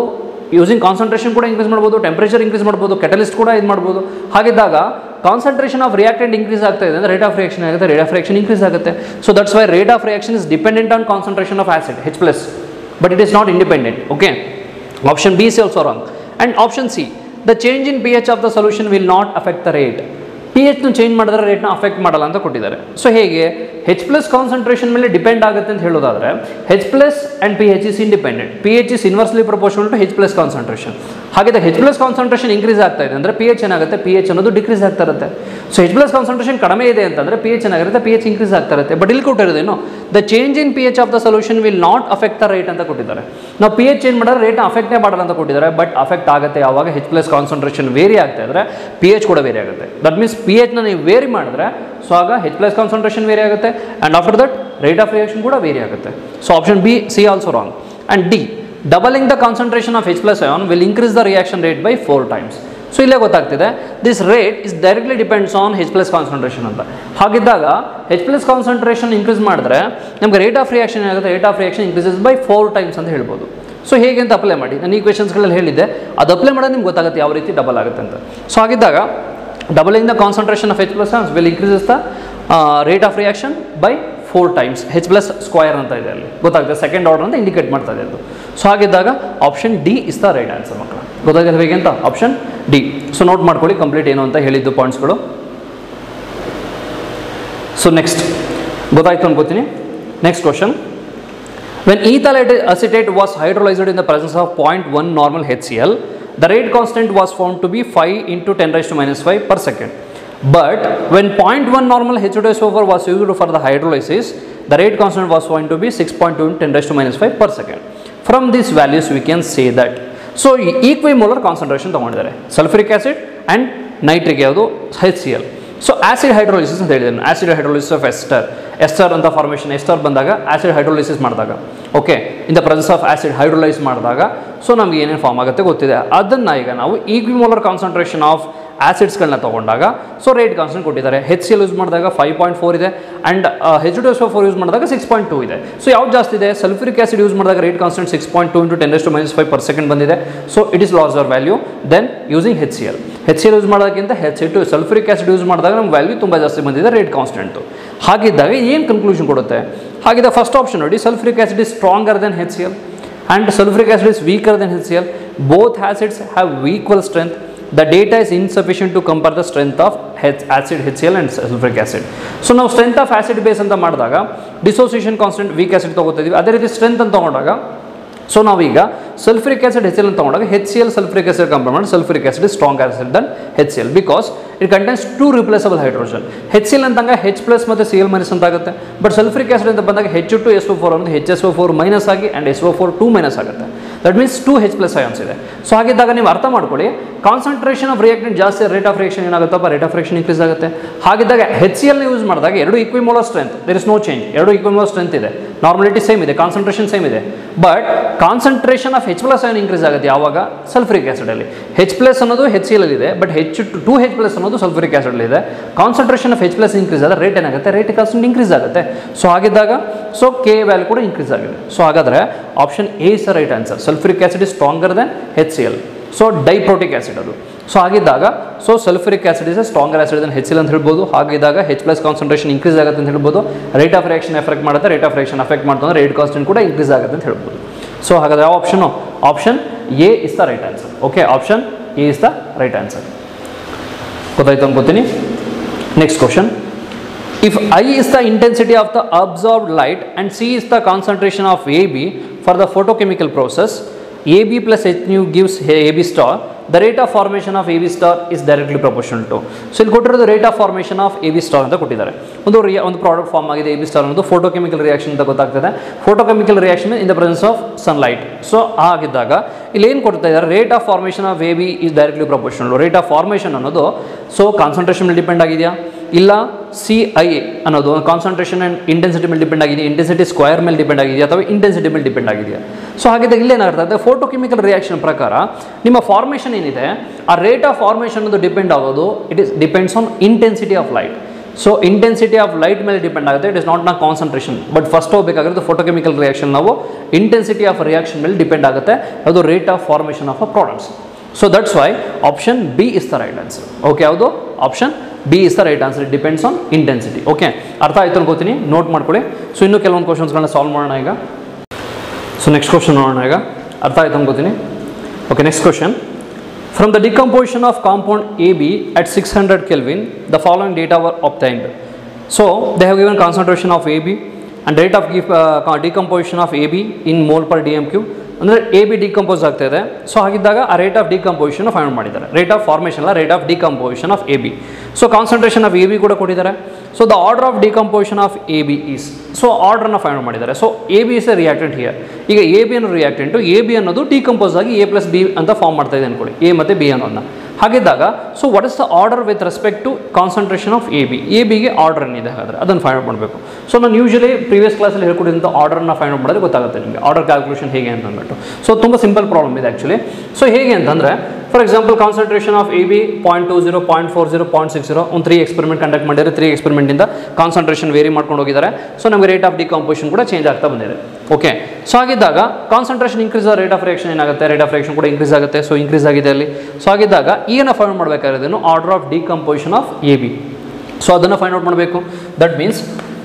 using concentration ಕೂಡ increase ಮಾಡ್ಬೋದು temperature increase ಮಾಡ್ಬೋದು catalyst ಕೂಡ ಇದು ಮಾಡ್ಬೋದು ಹಾಗಿದ್ದಾಗ ಕಾನ್ಸಂಟ್ರೇಷನ್ ಆಫ್ ರಿಯಾಕ್ಟೆಂಟ್ ಇನ್ಕ್ರೀಸ್ ಆಗ್ತಾ ಇದೆ ಅಂದರೆ ರೇಟ್ ಆಫ್ ರಿಯಾಕ್ಷನ್ ಆಗುತ್ತೆ ರೇಟ್ ಆಫ್ ರಿಯಾಕ್ಷನ್ ಇನ್ಕ್ರೀಸ್ ಆಗುತ್ತೆ so that's why rate of reaction is dependent on concentration of acid H plus but it is not independent okay option B C also wrong and option C the change in P H of the solution will not affect the rate P ಎಚ್ನ change ಮಾಡಿದ್ರೆ ರೇಟ್ನ affect ಮಾಡಲ್ಲ ಅಂತ ಕೊಟ್ಟಿದ್ದಾರೆ so ಹೇಗೆ H plus concentration ಮೇಲೆ depend ಆಗುತ್ತೆ ಅಂತ ಹೇಳೋದಾದ್ರೆ H plus and P H is independent P H is inversely proportional to H plus concentration ಹಾಗಿದ್ರೆ ಹೆಚ್ ಪ್ಲಸ್ ಕಾನ್ಸಂಟ್ರೇಷನ್ ಇನ್ಕ್ರೀಸ್ ಆಗ್ತಾ ಇದೆ ಅಂದರೆ ಪಿ ಎಚ್ ಏನಾಗುತ್ತೆ ಪಿ ಎಚ್ ಅನ್ನೋದು ಡಿಕ್ರೀಸ್ ಆಗ್ತಾ ಇರುತ್ತೆ ಸೊ ಹೆಚ್ ಪ್ಲಸ್ ಕಾನ್ಸಂಟ್ರೇಷನ್ ಕಡಿಮೆ ಇದೆ ಅಂತಂದರೆ ಪಿ ಎಚ್ ಏನಾಗಿರುತ್ತೆ ಪಿ ಎಚ್ ಇನ್ಕ್ರೀಸ್ ಆಗ್ತಾ ಇರುತ್ತೆ ಬಟ್ ಇಲ್ಲಿ ಕೊಟ್ಟಿರೋದೇನು the change in P H of the solution will not affect the rate ಅಂತ ಕೊಟ್ಟಿದ್ದಾರೆ ನಾವು ಪಿ ಎಚ್ ಚೇಂಜ್ ಮಾಡಿದ್ರೆ ರೇಟ್ನ ಅಫೆಕ್ಟೇ ಮಾಡಲ್ಲ ಅಂತ ಕೊಟ್ಟಿದ್ದಾರೆ ಬಟ್ ಅಫೆಕ್ಟ್ ಆಗುತ್ತೆ ಯಾವಾಗ ಹೆಚ್ ಪ್ಲಸ್ ಕಾನ್ಸಂಟ್ರೇಷನ್ ವೇರಿ ಆಗ್ತಾ ಇದ್ರೆ ಪಿ ಎಚ್ ಕೂಡ ವೇರಿ ಆಗುತ್ತೆ ದಟ್ ಮೀನ್ಸ್ ಪಿ ಎಚ್ನ ನೀವು ವೇರಿ ಮಾಡಿದ್ರೆ ಸೊ ಆಗ ಹೆಚ್ ಪ್ಲಸ್ ಕಾನ್ಸಂಟ್ರೇಷನ್ ವೇರಿ ಆಗುತ್ತೆ and after that rate of reaction ಕೂಡ ವೇರಿ ಆಗುತ್ತೆ so option B C also wrong and D doubling the concentration of H plus ion will increase the reaction rate by four times so ಇಲ್ಲೇ ಗೊತ್ತಾಗ್ತಿದೆ this rate is directly depends on H plus concentration ಅಂತ ಹಾಗಿದ್ದಾಗ ಹೆಚ್ plus concentration increase ಮಾಡಿದ್ರೆ ನಮಗೆ rate of reaction ಏನಾಗುತ್ತೆ rate of reaction increases by four times ಅಂತ ಹೇಳ್ಬೋದು so ಹೇಗೆ ಅಂತ ಅಪ್ಲೈ ಮಾಡಿ ನಾನು ಈ ಕ್ವೆಶನ್ಸ್ಗಳಲ್ಲಿ ಹೇಳಿದ್ದೆ ಅದು ಅಪ್ಲೈ ಮಾಡೋದು ನಿಮ್ಗೆ ಗೊತ್ತಾಗುತ್ತೆ ಯಾವ ರೀತಿ ಡಬಲ್ ಆಗುತ್ತೆ ಅಂತ ಸೊ ಹಾಗಿದ್ದಾಗ doubling the concentration of H plus will increases the rate of reaction by four times H plus square ಅಂತ ಇದೆ ಅಲ್ಲಿ ಗೊತ್ತಾಗುತ್ತೆ ಸೆಕೆಂಡ್ ಆರ್ಡರ್ ಅಂತ ಇಂಡಿಕೇಟ್ ಮಾಡ್ತಾ ಇದೆ ಅದು ಸೊ ಹಾಗಿದ್ದಾಗ option D is the right answer ಮಕ್ಕಳು ಗೊತ್ತಾಗಿದೆ ಹೇಗೆ ಅಂತ ಆಪ್ಷನ್ ಡಿ ಸೊ ನೋಟ್ ಮಾಡ್ಕೊಳ್ಳಿ ಕಂಪ್ಲೀಟ್ ಏನು ಅಂತ ಹೇಳಿದ್ದು ಪಾಯಿಂಟ್ಸ್ಗಳು ಸೊ ನೆಕ್ಸ್ಟ್ ಗೊತ್ತಾಯ್ತು ಅನ್ಕೋತೀನಿ next question When ethyl acetate was hydrolyzed in the presence of 0.1 normal HCl, the rate constant was found to be 5 into 10 raised to minus 5 per second. But when 0.1 normal H2SO4 was used for the hydrolysis, the rate constant was found to be 6.2 into 10 raised to minus 5 per second. From these values, we can say that. So equimolar concentration ತೊಗೊಂಡಿದ್ದಾರೆ sulphuric acid and nitric ಯಾವುದು H C L so acid hydrolysis ಅಂತ ಹೇಳಿದ್ದೇನೆ acid hydrolysis of ester ester ಅಂತ formation ester ಬಂದಾಗ acid hydrolysis ಮಾಡಿದಾಗ okay in the presence of acid hydrolyse ಮಾಡಿದಾಗ so ನಮಗೆ ಏನೇನು ಫಾರ್ಮ್ ಆಗುತ್ತೆ ಗೊತ್ತಿದೆ ಅದನ್ನು ಈಗ ನಾವು ಈಕ್ವಿಮೋಲರ್ ಕಾನ್ಸಂಟ್ರೇಷನ್ ಆಫ್ ಆಸಿಡ್ಸ್ಗಳನ್ನ ತೊಗೊಂಡಾಗ ಸೊ ರೇಟ್ ಕಾನ್ಸ್ಟೆಂಟ್ ಕೊಟ್ಟಿದ್ದಾರೆ ಹೆಚ್ ಸಿ ಎಲ್ ಯೂಸ್ ಮಾಡಿದಾಗ ಫೈವ್ ಪಾಯಿಂಟ್ ಫೋರ್ ಇದೆ and H two S four use ಮಾಡಿದಾಗ ಸಿಕ್ಸ್ ಪಾಯಿಂಟ್ ಟೂ ಇದೆ ಸೊ ಯಾವ್ದು ಜಾಸ್ತಿ ಇದೆ ಸಲ್ಫ್ರಿಕ್ ಆಸಿಡ್ ಯೂಸ್ ಮಾಡಿದಾಗ rate constant six point two into ten to minus five per second ಬಂದಿದೆ so it is loss our value then using H C L H C L use ಮಾಡೋದಕ್ಕಿಂತ H two sulphuric acid use ಮಾಡಿದಾಗ ನಮ್ಮ value ತುಂಬ ಜಾಸ್ತಿ ಬಂದಿದೆ rate constant ಹಾಗಿದ್ದಾಗ ಏನು conclusion ಕೊಡುತ್ತೆ ಹಾಗಿದ್ದಾಗ ಫಸ್ಟ್ ಆಪ್ಷನ್ ನೋಡಿ sulphuric acid is stronger then H C L and sulphuric acid is weaker then H C L both acids have equal strength the data is insufficient to compare the strength of H acid HCl and sulfuric acid. So ನಾವು strength of acid base ಅಂತ ಮಾಡಿದಾಗ dissociation constant weak acid ತೊಗೋತಿದ್ವಿ ಅದೇ ರೀತಿ strength ಅಂತ ತಗೊಂಡಾಗ so ನಾವೀಗ sulphuric acid ಹೆಚ್ L ಅಂತ ತಗೊಂಡಾಗ H C L sulphuric acid compare ಮಾಡಿ sulphuric acid is strong acid than H C L because it contains two replaceable hydrogen H C L ಅಂತಂಗ ಹೆಚ್ ಪ್ಲಸ್ ಮತ್ತು C L minus ಅಂತ ಆಗುತ್ತೆ but sulphuric acid ಅಂತ ಬಂದಾಗ H two S O four ಅನ್ನೋದು H S O four minus ಆಗಿ and S O four two minus ಆಗುತ್ತೆ that means two H plus ions ಇದೆ ಸೊ ಹಾಗಿದ್ದಾಗ ನೀವು ಅರ್ಥ ಮಾಡ್ಕೊಳ್ಳಿ ಕಾನ್ಸಂಟ್ರೇಷನ್ ಆಫ್ ರಿಯಾಕ್ಟೆಂಟ್ ಜಾಸ್ತಿ ರೇಟ್ ಆಫ್ ರಿಯಾಕ್ಷನ್ ಏನಾಗುತ್ತಪ್ಪ ರೇಟ್ ಆಫ್ ರಿಯಾಕ್ಷನ್ ಇನ್ಕ್ರೀಸ್ ಆಗುತ್ತೆ ಹಾಗಿದ್ದಾಗ ಹೆಚ್ ಸಿ ಎಲ್ನ ಯೂಸ್ ಮಾಡಿದಾಗ ಎರಡು equimolar strength there is no change ಎರಡು ಈಕ್ವಿಮೋಲರ್ ಸ್ಟ್ರೆಂತ್ ಇದೆ ನಾರ್ಮಲಿಟಿ ಸೇಮ್ ಇದೆ ಕಾನ್ಸಂಟ್ರೇಷನ್ ಸೇಮ್ ಇದೆ but concentration of H plus ion increase ಆಗುತ್ತೆ ಯಾವಾಗ ಸಲ್ಫ್ರಿಕ್ ಆಸಿಡಲ್ಲಿ ಹೆಚ್ ಪ್ಲಸ್ ಅನ್ನೋದು ಹೆಚ್ ಸಿ ಎಲ್ ಇದೆ but H two two H plus ಅನ್ನೋದು ಸಲ್ಫ್ರಿಕ್ ಆಸಿಡ್ ಇದೆ concentration of H plus increase ಆದರೆ ರೇಟ್ ಏನಾಗುತ್ತೆ ರೇಟ್ ಕಾನ್ಸ್ಟೆಂಟ್ ಇನ್ಕ್ರೀಸ್ ಆಗುತ್ತೆ ಸೊ ಹಾಗಿದ್ದಾಗ ಸೊ ಕೆ ವ್ಯಾಲ್ಯೂ ಕೂಡ ಇನ್ಕ್ರೀಸ್ ಆಗಿದೆ ಸೊ ಹಾಗಾದರೆ option A is right answer sulphuric acid is stronger then H C L so diprotic acid ಅದು so ಹಾಗಿದ್ದಾಗ so sulphuric acid is stronger acid than H L ಅಂತ ಹೇಳ್ಬೋದು ಹಾಗಿದ್ದಾಗ ಹೆಚ್ plus concentration increase ಆಗುತ್ತೆ ಅಂತ ಹೇಳ್ಬೋದು ರೇಟ್ ಆಫ್ ರಿಯಾಕ್ಷನ್ ಎಫೆಕ್ಟ್ ಮಾಡುತ್ತೆ rate of reaction effect ಮಾಡ್ತು ರೇಟ್ ಕಾನ್ಸ್ಟೆಂಟ್ ಕೂಡ ಇನ್ಕ್ರೀಸ್ ಆಗುತ್ತೆ ಅಂತ ಹೇಳ್ಬೋದು ಸೊ ಹಾಗಾದ್ರೆ ಯಾವ option option A is the right answer okay option A is the right answer ಗೊತ್ತಾಯ್ತು ಅನ್ಕೋತೀನಿ next question if I is the intensity of the absorbed light and C is the concentration of A B for the photochemical process A B plus H nu gives A B star the rate of formation of A B star is directly proportional to so ಇಲ್ಲಿ ಕೊಟ್ಟಿರೋದು rate of formation of A B star ಅಂತ ಕೊಟ್ಟಿದ್ದಾರೆ ಒಂದು ರಿಯಾ ಒಂದು product form ಆಗಿದೆ A B star ಅನ್ನೋದು photochemical reaction ಅಂತ ಗೊತ್ತಾಗ್ತದೆ photochemical reaction in the presence of sunlight so ಆಗಿದ್ದಾಗ ಇಲ್ಲಿ ಏನು ಕೊಡ್ತಾ ಇದ್ದಾರೆ rate of formation of A B is directly proportional rate of formation ಅನ್ನೋದು ಸೊ ಕಾನ್ಸಂಟ್ರೇಷನ್ ಮೇಲೆ ಡಿಪೆಂಡ್ ಆಗಿದೆಯಾ ಇಲ್ಲ ಸಿ ಐ ಅನ್ನೋದು ಕಾನ್ಸಂಟ್ರೇಷನ್ ಆ್ಯಂಡ್ ಇಂಟೆನ್ಸಿಟಿ ಮೇಲೆ ಡಿಪೆಂಡ್ ಆಗಿದೆ ಇಂಟೆನ್ಸಿಟಿ ಸ್ಕ್ವೇರ್ ಮೇಲೆ ಡಿಪೆಂಡ್ ಆಗಿದೆಯಾ ಅಥವಾ ಇಂಟೆನ್ಸಿಟಿ ಮೇಲೆ ಡಿಪೆಂಡ್ ಆಗಿದೆಯಾ ಸೊ ಹಾಗಿದ್ದಾಗ ಇಲ್ಲೇನಾಗ್ತದೆ ಫೋಟೋಕೆಮಿಕಲ್ ರಿಯಾಕ್ಷನ್ ಪ್ರಕಾರ ನಿಮ್ಮ ಫಾರ್ಮೇಷನ್ ಏನಿದೆ ಆ ರೇಟ್ ಆಫ್ ಫಾರ್ಮೇಷನ್ ಅನ್ನೋದು ಡಿಪೆಂಡ್ ಆಗೋದು it is depends on intensity of light so intensity of light ಮೇಲೆ ಡಿಪೆಂಡ್ ಆಗುತ್ತೆ ಇಟ್ ಇಸ್ ನಾಟ್ ನ ಕಾನ್ಸಂಟ್ರೇಷನ್ ಬಟ್ ಫಸ್ಟ್ ಹೋಗಬೇಕಾಗಿರೋದು ಫೋಟೋಕೆಮಿಕಲ್ ರಿಯಾಕ್ಷನ್ ನಾವು ಇಂಟೆನ್ಸಿಟಿ ಆಫ್ ರಿಯಾಕ್ಷನ್ ಮೇಲೆ ಡಿಪೆಂಡ್ ಆಗುತ್ತೆ ಅದು rate of formation of a products so that's why option B is the right answer okay ಯಾವುದು option B is the right answer it depends on intensity okay ಅರ್ಥ ಆಯ್ತು ಅನ್ಕೋತೀನಿ note ಮಾಡ್ಕೊಳ್ಳಿ so ಇನ್ನೂ ಕೆಲವೊಂದು ಕ್ವಶನ್ಸ್ಗಳನ್ನ ಸಾಲ್ವ್ ಮಾಡೋಣ ಈಗ ಸೊ ನೆಕ್ಸ್ಟ್ ಕ್ವಶನ್ ನೋಡೋಣ ಈಗ ಅರ್ಥ ಆಯ್ತು ಅನ್ಕೋತೀನಿ okay next question From the decomposition of compound AB at 600 Kelvin, the following data were obtained. So, they have given concentration of AB and rate of give- uh, decomposition of AB in mole per dm cube. ಅಂದರೆ A B decompose ಆಗ್ತಾ ಇದೆ so ಹಾಗಿದ್ದಾಗ ಆ rate of decomposition find ಮಾಡಿದ್ದಾರೆ rate of formation ಅಲ್ಲ rate of decomposition of A B so concentration of A B ಕೂಡ ಕೊಟ್ಟಿದ್ದಾರೆ so the order of decomposition of A B is so ಆರ್ಡ್ರನ್ನ find ಮಾಡಿದ್ದಾರೆ so A B is a reactant here ಈಗ A B ಅನ್ನೋ reactant A B ಅನ್ನೋದು decompose ಆಗಿ A plus B ಅಂತ form ಮಾಡ್ತಾ ಇದೆ ಅನ್ಕೊಳ್ಳಿ ಎ ಮತ್ತು ಬಿ ಅನ್ನೋದನ್ನ ಹಾಗಿದ್ದಾಗ so what is the order with respect to concentration of A B A ಬಿಗೆ ಆರ್ಡರ್ ಏನಿದೆ ಹಾಗಾದ್ರೆ ಅದನ್ನು ಫೈಂಡ್ ಔಟ್ ಮಾಡಬೇಕು ಸೊ ನಾನು ಯೂಶಲಿ ಪ್ರೀವಿಯಸ್ ಕ್ಲಾಸಲ್ಲಿ ಹೇಳ್ಕೊಡಿದಂಥ ಆರ್ಡರ್ನ ಫೈಂಡ್ ಔಟ್ ಮಾಡಿದ್ರೆ ಗೊತ್ತಾಗುತ್ತೆ ನಿಮಗೆ ಆರ್ಡರ್ ಕ್ಯಾಲ್ಕುಲೇಷನ್ ಹೇಗೆ ಅಂತ ಅಂದ್ಬಿಟ್ಟು ಸೊ ತುಂಬ ಸಿಂಪಲ್ ಪ್ರಾಬ್ಲಮ್ ಇದೆ ಆ್ಯಕ್ಚುಲಿ ಸೊ ಹೇಗೆ ಅಂತಂದರೆ for example concentration of A B point two zero point four zero point six zero ಒಂದು ತ್ರೀ ಎಕ್ಸ್ಪೆರಿಮೆಂಟ್ ಕಂಡಕ್ಟ್ ಮಾಡಿದರೆ ತ್ರೀ ಎಕ್ಸ್ಪೆರಿಮೆಂಟಿಂದ ಕಾನ್ಸಂಟ್ರೇಷನ್ ವೇರಿ ಮಾಡ್ಕೊಂಡು ಹೋಗಿದ್ದಾರೆ ಸೊ ನಮಗೆ ರೇಟ್ ಆಫ್ ಡಿಕಾಂಪೋಸಿಷನ್ ಕೂಡ ಚೇಂಜ್ ಆಗ್ತಾ ಬಂದಿದೆ ಓಕೆ ಸೊ ಹಾಗಿದ್ದಾಗ concentration increase rate of reaction ಏನಾಗುತ್ತೆ ರೇಟ್ ಆಫ್ ರಿಯಾಕ್ಷನ್ ಕೂಡ ಇನ್ಕ್ರೀಸ್ ಆಗುತ್ತೆ ಸೊ ಇನ್ಕ್ರೀಸ್ ಆಗಿದೆ ಅಲ್ಲಿ ಸೊ ಹಾಗಿದ್ದಾಗ ಈಗನ find ಮಾಡಬೇಕಾಗಿರೋದೇನು order of decomposition of A B so ಅದನ್ನು ಫೈಂಡ್ ಔಟ್ ಮಾಡಬೇಕು that means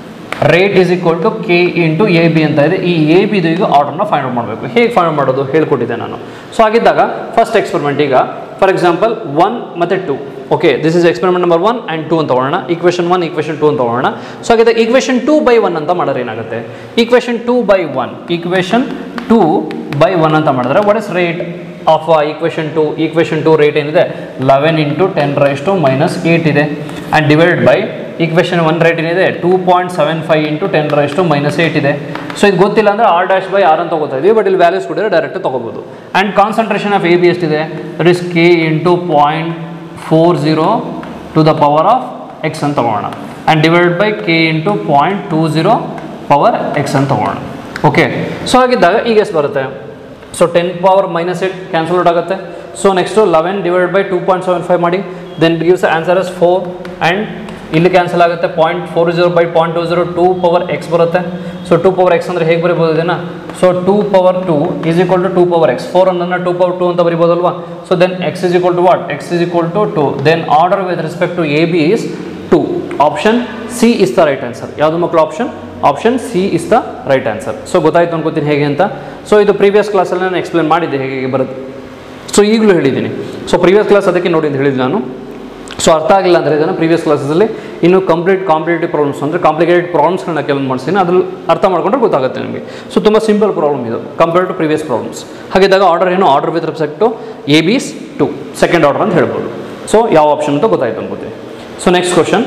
rate is equal to K into A B ಅಂತ ಇದೆ ಈ ಎ ಬಿದು ಈಗ ಆರ್ಡರ್ನ ಫೈಂಡ್ ಔಟ್ ಮಾಡಬೇಕು ಹೇಗೆ ಫೈಂಡ್ ಔಟ್ ಮಾಡೋದು ಹೇಳ್ಕೊಟ್ಟಿದ್ದೆ ನಾನು ಸೊ ಹಾಗಿದ್ದಾಗ ಫಸ್ಟ್ ಎಕ್ಸ್ಪೆರಿಮೆಂಟ್ ಈಗ ಫಾರ್ ಎಕ್ಸಾಂಪಲ್ ಒನ್ ಮತ್ತು two okay this is experiment number one and two ಅಂತ ತಗೊಳ್ಳೋಣ ಈಕ್ವೇಷನ್ ಒನ್ ಈಕ್ವೇಷನ್ ಟೂ ಅಂತ ತಗೊಳ್ಳೋಣ ಸೊ ಹಾಗಿದ್ದಾಗ ಈಕ್ವೇಷನ್ ಟೂ ಬೈ ಒನ್ ಅಂತ ಮಾಡಿದ್ರೆ ಏನಾಗುತ್ತೆ equation two by one equation two by one ಅಂತ ಮಾಡಿದ್ರೆ what is rate of equation two equation two rate ಏನಿದೆ eleven into ten raise to minus eight ಇದೆ and divide by equation one rate ಏನಿದೆ two point seven five into ten raise to minus eight ಇದೆ so ಇದು ಗೊತ್ತಿಲ್ಲ ಅಂದರೆ R dash by r ಅಂತ ತಗೋತಾ ಇದೀವಿ ಬಟ್ ಇಲ್ಲಿ ವ್ಯಾಲ್ಯೂಸ್ ಕೊಡಿದ್ರೆ ಡೈರೆಕ್ಟ್ ತೊಗೋಬೋದು and concentration of A B ಎಷ್ಟಿದೆ that is K into point four zero to the power of X ಅಂತ ತಗೋಣ and divide by K into point two zero power X ಅಂತ ತಗೋಣ ಓಕೆ ಸೊ ಹಾಗಿದ್ದಾಗ ಈಗ ಎಷ್ಟು ಬರುತ್ತೆ so ten power minus eight cancel out ಆಗುತ್ತೆ so next eleven divide by two point seven five ಮಾಡಿ then gives answer as four and ಇಲ್ಲಿ cancel ಆಗುತ್ತೆ point four zero by point two zero two power X ಬರುತ್ತೆ so two power X ಅಂದರೆ ಹೇಗೆ ಬರಿಬೋದು ಇದನ್ನು so two power two is equal to two power X four ಅನ್ನೋದನ್ನ two power two ಅಂತ ಬರಿಬೋದಲ್ವಾ so then X is equal to what X is equal to two then order with respect to A B is two option C is the right answer ಯಾವುದು ಮಕ್ಕಳು option option C is the right answer so ಗೊತ್ತಾಯ್ತು ಅನ್ಕೋತೀನಿ ಹೇಗೆ ಅಂತ so ಇದು previous ಕ್ಲಾಸಲ್ಲಿ ನಾನು explain ಮಾಡಿದ್ದೆ ಹೇಗೆ ಹೇಗೆ ಬರುತ್ತೆ ಸೊ ಈಗಲೂ ಹೇಳಿದ್ದೀನಿ ಸೊ ಪ್ರೀವಿಯಸ್ ಕ್ಲಾಸ್ ಅದಕ್ಕೆ ನೋಡಿ ಅಂತ ಹೇಳಿದ್ದು ನಾನು ಸೊ ಅರ್ಥ ಆಗಿಲ್ಲ ಅಂದರೆ ಇದನ್ನು ಪ್ರೀವಿಯಸ್ ಕ್ಲಾಸಲ್ಲಿ ಇನ್ನು ಕಂಪ್ಲೀಟ್ ಕಾಂಪಿಟೇಟಿವ್ ಪ್ರಾಬ್ಲಮ್ಸ್ ಅಂದರೆ ಕಾಂಪ್ಲಿಕೇಟೆಡ್ ಪ್ರಾಬ್ಲಮ್ಸ್ಗಳನ್ನ ಕೆಲವೊಂದು ಮಾಡಿಸ್ತೀನಿ ಅದ್ರಲ್ಲಿ ಅರ್ಥ ಮಾಡ್ಕೊಂಡ್ರೆ ಗೊತ್ತಾಗುತ್ತೆ ನಿಮಗೆ ಸೊ ತುಂಬ ಸಿಂಪಲ್ ಪ್ರಾಬ್ಲಮ್ ಇದು ಕಂಪೇರ್ಡ್ ಟು ಪ್ರೀವಿಯಸ್ ಪ್ರಾಬ್ಲಮ್ಸ್ ಹಾಗಿದ್ದಾಗ ಆರ್ಡರ್ ಏನು order with respect to A B is two second order ಅಂತ ಹೇಳ್ಬೋದು ಸೊ ಯಾವ ಆಪ್ಷನ್ ಅಂತ ಗೊತ್ತಾಯ್ತು ಅನ್ಕೋತೀನಿ so next question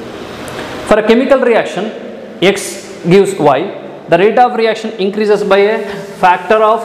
For a chemical reaction, X gives Y, the rate of reaction increases by a factor of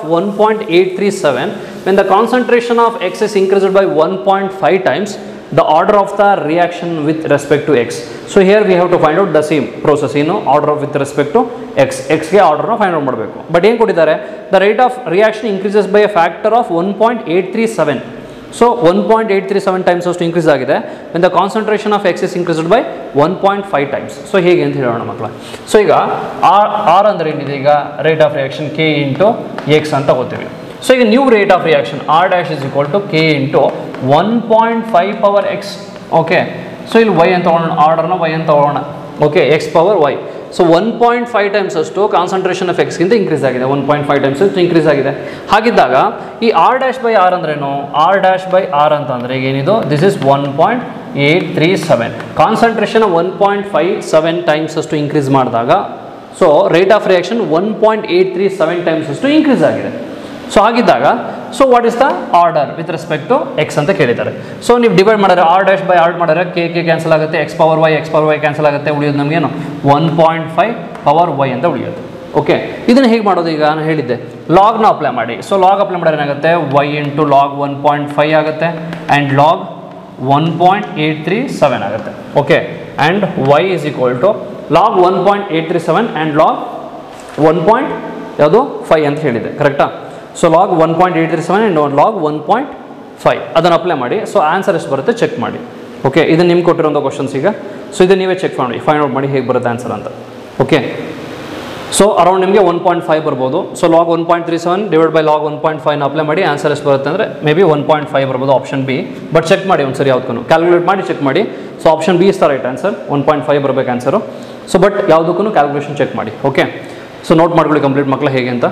1.837 when the concentration of X is increased by 1.5 times the order of the reaction with respect to X. So here we have to find out the same process, you know, order of with respect to X. X ಗೆ ಆರ್ಡರ್ನ find out ಮಾಡಬೇಕು but ಏನು ಕೊಟ್ಟಿದ್ದಾರೆ the rate of reaction increases by a factor of one point eight three seven so one point eight three seven times ಅಷ್ಟು increase ಆಗಿದೆ when the concentration of X is increased by one point five times so ಹೇಗೆ ಅಂತ ಹೇಳೋಣ ಮಕ್ಕಳ so ಈಗ R R ಅಂದರೆ ಏನಿದೆ ಈಗ rate of reaction K into X ಅಂತ ಗೊತ್ತೀವಿ ಸೊ ಈಗ new rate of reaction R dash is equal to K into one point five power X okay so ಇಲ್ಲಿ ವೈ ಅಂತ ತಗೊಳ್ಳೋಣ ಆರ್ಡರ್ನ ವೈ ಅಂತ ತಗೊಳ್ಳೋಣ okay X power Y so one point five times ಅಷ್ಟು ಕಾನ್ಸಂಟ್ರೇಷನ್ ಆಫ್ ಎಕ್ಸ್ಗಿಂತ increase ಆಗಿದೆ one point five times ಅಷ್ಟು ಇನ್ಕ್ರೀಸ್ ಆಗಿದೆ ಹಾಗಿದ್ದಾಗ ಈ ಆರ್ ಡ್ಯಾಶ್ ಬೈ ಆರ್ ಅಂದ್ರೇನು ಆರ್ ಡ್ಯಾಶ್ ಬೈ ಆರ್ ಅಂತಂದರೆ ಈಗ ಏನಿದು this is one point eight three seven concentration one point five seven times ಅಷ್ಟು ಇನ್ಕ್ರೀಸ್ ಮಾಡಿದಾಗ so rate of reaction one point eight three seven times ಅಷ್ಟು increase ಆಗಿದೆ so ಹಾಗಿದ್ದಾಗ so what is the order with respect to X ಅಂತ ಕೇಳಿದ್ದಾರೆ so ನೀವು divide ಮಾಡಿದ್ರೆ R dash by R ಮಾಡಿದ್ರೆ ಕೆ ಕೆ ಕ್ಯಾನ್ಸಲ್ ಆಗುತ್ತೆ X power Y X power Y cancel ಆಗುತ್ತೆ ಉಳಿಯೋದು ನಮಗೇನು one point five power Y ಅಂತ ಉಳಿಯೋದು ಓಕೆ ಇದನ್ನು ಹೇಗೆ ಮಾಡೋದು ಈಗ ನಾನು ಹೇಳಿದ್ದೆ ಲಾಗ್ನ ಅಪ್ಲೈ ಮಾಡಿ ಸೊ ಲಾಗ್ ಅಪ್ಲೈ ಮಾಡಿದ್ರೆ ಏನಾಗುತ್ತೆ Y into log one point five ಆಗುತ್ತೆ and log one point eight three seven ಆಗುತ್ತೆ okay and Y is equal to log one point eight three seven and log one point ಯಾವುದು five ಅಂತ ಹೇಳಿದೆ ಕರೆಕ್ಟಾ so log one point eight three seven and log one point five ಅದನ್ನು apply ಮಾಡಿ so answer ಎಷ್ಟು ಬರುತ್ತೆ check ಮಾಡಿ okay ಇದು ನಿಮ್ಗೆ ಕೊಟ್ಟಿರೋಂಥ ಕ್ವಶನ್ಸ್ ಈಗ ಸೊ ಇದು ನೀವೇ ಚೆಕ್ ಮಾಡಿ ಫೈಂಡ್ ಔಟ್ ಮಾಡಿ ಹೇಗೆ ಬರುತ್ತೆ ಆನ್ಸರ್ ಅಂತ ಓಕೆ ಸೊ ಅರೌಂಡ್ ನಿಮಗೆ ಒನ್ ಪಾಯಿಂಟ್ ಫೈವ್ ಬರ್ಬೋದು so log one point three seven divide by log one point ಫೈವ್ನ ಅಪ್ಲೈ ಮಾಡಿ ಆನ್ಸರ್ ಎಷ್ಟು ಬರುತ್ತೆ ಅಂದರೆ maybe one point five ಬರ್ಬೋದು ಆಪ್ಷನ್ ಬಿ ಬಟ್ ಚೆಕ್ ಮಾಡಿ ಒಂದು ಸರಿ ಯಾವ್ದಕ್ಕೂ ಕ್ಯಾಲ್ಕುಲೇಟ್ ಮಾಡಿ ಚೆಕ್ ಮಾಡಿ so option B is the right answer one point five ಬರಬೇಕು ಆನ್ಸರು ಸೊ ಬಟ್ ಯಾವುದಕ್ಕೂ ಕ್ಯಾಲ್ಕುಲೇಷನ್ ಚೆಕ್ ಮಾಡಿ ಓಕೆ ಸೊ ನೋಟ್ ಮಾಡ್ಕೊಳ್ಳಿ ಕಂಪ್ಲೀಟ್ ಮಕ್ಕಳು ಹೇಗೆ ಅಂತ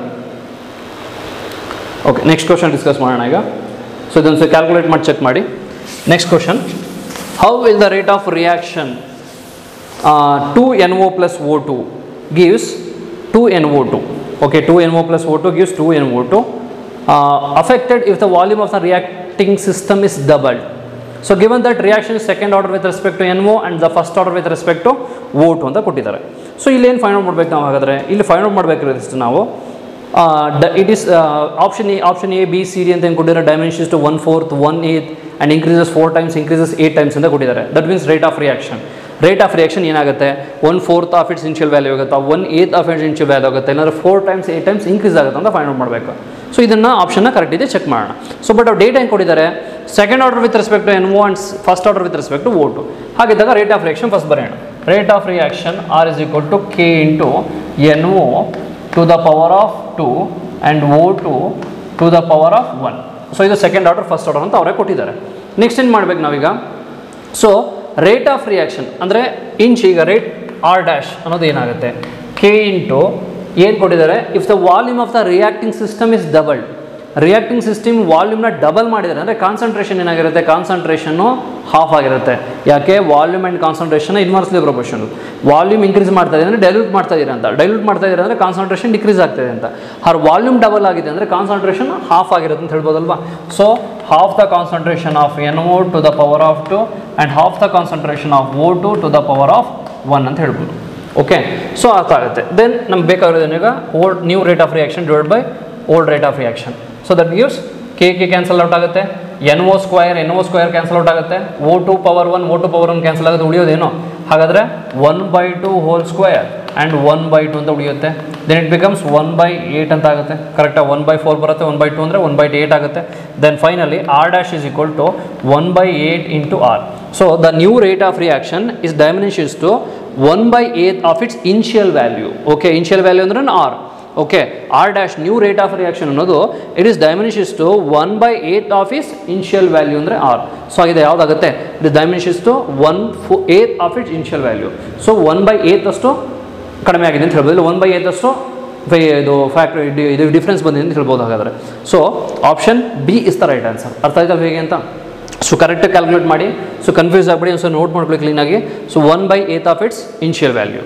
ಓಕೆ ನೆಕ್ಸ್ಟ್ ಕ್ವಶನ್ ಡಿಸ್ಕಸ್ ಮಾಡೋಣ ಈಗ ಸೊ ಇದೊಂದು ಸರಿ ಕ್ಯಾಲ್ಕುಲೇಟ್ ಮಾಡಿ ಚೆಕ್ ಮಾಡಿ next question how will the rate of reaction two N O plus O two gives two N O two okay two N O plus O two gives two N O two affected if the volume of the reacting system is doubled. So given that reaction is second order with respect to NO and the first order with respect to O2 ಅಂತ ಕೊಟ್ಟಿದ್ದಾರೆ so ಇಲ್ಲಿ ಏನು find out ಮಾಡ್ಬೇಕು ನಾವು ಹಾಗಾದರೆ ಇಲ್ಲಿ find out ಮಾಡಬೇಕಿರೋದಿಷ್ಟು ನಾವು it is option A option A B C D ಅಂತ ಏನು ಕೊಟ್ಟಿದ್ದಾರೆ diminishes to one fourth one eighth and increases four times increases eight times ಅಂತ ಕೊಟ್ಟಿದ್ದಾರೆ that means rate of reaction rate of reaction ಏನಾಗುತ್ತೆ one fourth of its initial value ಆಗುತ್ತೆ one eighth of its initial value ಆಗುತ್ತೆ ಇಲ್ಲಾಂದ್ರೆ four times eight times increase ಆಗುತ್ತೆ ಅಂತ find out ಮಾಡಬೇಕು so ಇದನ್ನು ಆಪ್ಷನ್ನ ಕರೆಕ್ಟ್ ಇದೆ ಚೆಕ್ ಮಾಡೋಣ ಸೊ ಬಟ್ ಅವ್ರು ಡೇಟ್ ಹೆಂಗೆ ಕೊಟ್ಟಿದ್ದಾರೆ second order with respect to N O and first order with respect to O two ಹಾಗಿದ್ದಾಗ ರೇಟ್ ಆಫ್ ರಿಯಾಕ್ಷನ್ ಫಸ್ಟ್ ಬರೆಯೋಣ rate of reaction R is equal to K into N O to the power of two and O two to the power of one so ಇದು second order first order ಅಂತ ಅವರೇ ಕೊಟ್ಟಿದ್ದಾರೆ next ಏನು ಮಾಡ್ಬೇಕು ನಾವೀಗ so rate of reaction ಅಂದರೆ inch ಈಗ rate R dash ಅನ್ನೋದು ಏನಾಗುತ್ತೆ ಕೆ ಇಂಟು ಏನು ಕೊಟ್ಟಿದ್ದಾರೆ if the volume of the reacting system is doubled reacting system ವಾಲ್ಯೂಮ್ನ ಡಬಲ್ ಮಾಡಿದ್ದಾರೆ ಅಂದರೆ ಕಾನ್ಸಂಟ್ರೇಷನ್ ಏನಾಗಿರುತ್ತೆ ಕಾನ್ಸಂಟ್ರೇಷನ್ನು ಹಾಫ್ ಆಗಿರುತ್ತೆ ಯಾಕೆ volume and concentration inversely proportion volume increase ಮಾಡ್ತಾ ಇದೆ ಅಂದರೆ ಡೈಲ್ಯೂಟ್ ಮಾಡ್ತಾ ಇದ್ದೀರಾ ಅಂತ ಡೈಲ್ಯೂಟ್ ಮಾಡ್ತಾ ಇದ್ದೀರಾ ಅಂದರೆ ಕಾನ್ಸಂಟ್ರೇಷನ್ ಡಿಕ್ರೀಸ್ ಆಗ್ತಿದೆ ಅಂತ ಅವ್ರ ವಾಲ್ಯೂಮ್ ಡಬಲ್ ಆಗಿದೆ ಅಂದರೆ ಕಾನ್ಸಂಟ್ರೇಷನ್ ಹಾಫ್ ಆಗಿರುತ್ತೆ ಅಂತ ಹೇಳ್ಬೋದಲ್ವಾ so half the concentration of N O to the power of two and half the concentration of O two to the power of one ಅಂತ ಹೇಳ್ಬೋದು ಓಕೆ ಸೊ ಅರ್ಥ ಆಗುತ್ತೆ ದೆನ್ ನಮ್ಗೆ ಬೇಕಾಗಿರೋದು ಈಗ old new rate of reaction divide by old rate of reaction so that gives K K cancel out ಆಗುತ್ತೆ N O square N O square cancel out ಆಗುತ್ತೆ O two power one O two power one cancel ಆಗುತ್ತೆ ಉಳಿಯೋದೇನು ಹಾಗಾದರೆ one by two whole square and one by two ಅಂತ ಉಳಿಯುತ್ತೆ then it becomes one by eight ಅಂತ ಆಗುತ್ತೆ ಕರೆಕ್ಟಾಗಿ one by four ಬರುತ್ತೆ ಒನ್ ಬೈ ಟು ಅಂದರೆ ಒನ್ ಬೈ ಏಯ್ಟ್ ಆಗುತ್ತೆ then finally R dash is equal to one by eight into R so the new rate of reaction is diminishes to one by eighth of its initial value okay initial value ಅಂದ್ರೆ R okay R dash new rate of reaction ಅನ್ನೋದು it is diminishes to one by eight of is initial value ಅಂದರೆ R so ಆಗಿದೆ ಯಾವುದಾಗುತ್ತೆ it is diminishes to one four eight of its initial value so one by eighth ಅಷ್ಟು ಕಡಿಮೆ ಆಗಿದೆ ಅಂತ ಹೇಳ್ಬೋದು one by eighth ಅಷ್ಟು ಇದು ಫ್ಯಾಕ್ಟ್ರಿ ಇದು ಡಿಫ್ರೆನ್ಸ್ ಬಂದಿದೆ ಅಂತ ಹೇಳ್ಬೋದು ಹಾಗಾದರೆ so option B is the right answer ಅರ್ಥ ಆಯ್ತಲ್ಲ ಹೇಗೆ ಅಂತ ಸೊ ಕರೆಕ್ಟಾಗಿ ಕ್ಯಾಲ್ಕುಲೇಟ್ ಮಾಡಿ ಸೊ ಕನ್ಫ್ಯೂಸ್ ಆಗಬೇಡಿ ಒಂದು ಸ್ವಲ್ಪ ನೋಟ್ ಮಾಡ್ಕೊಳ್ಳಿ ಕ್ಲೀನಾಗಿ so one by eighth of its initial value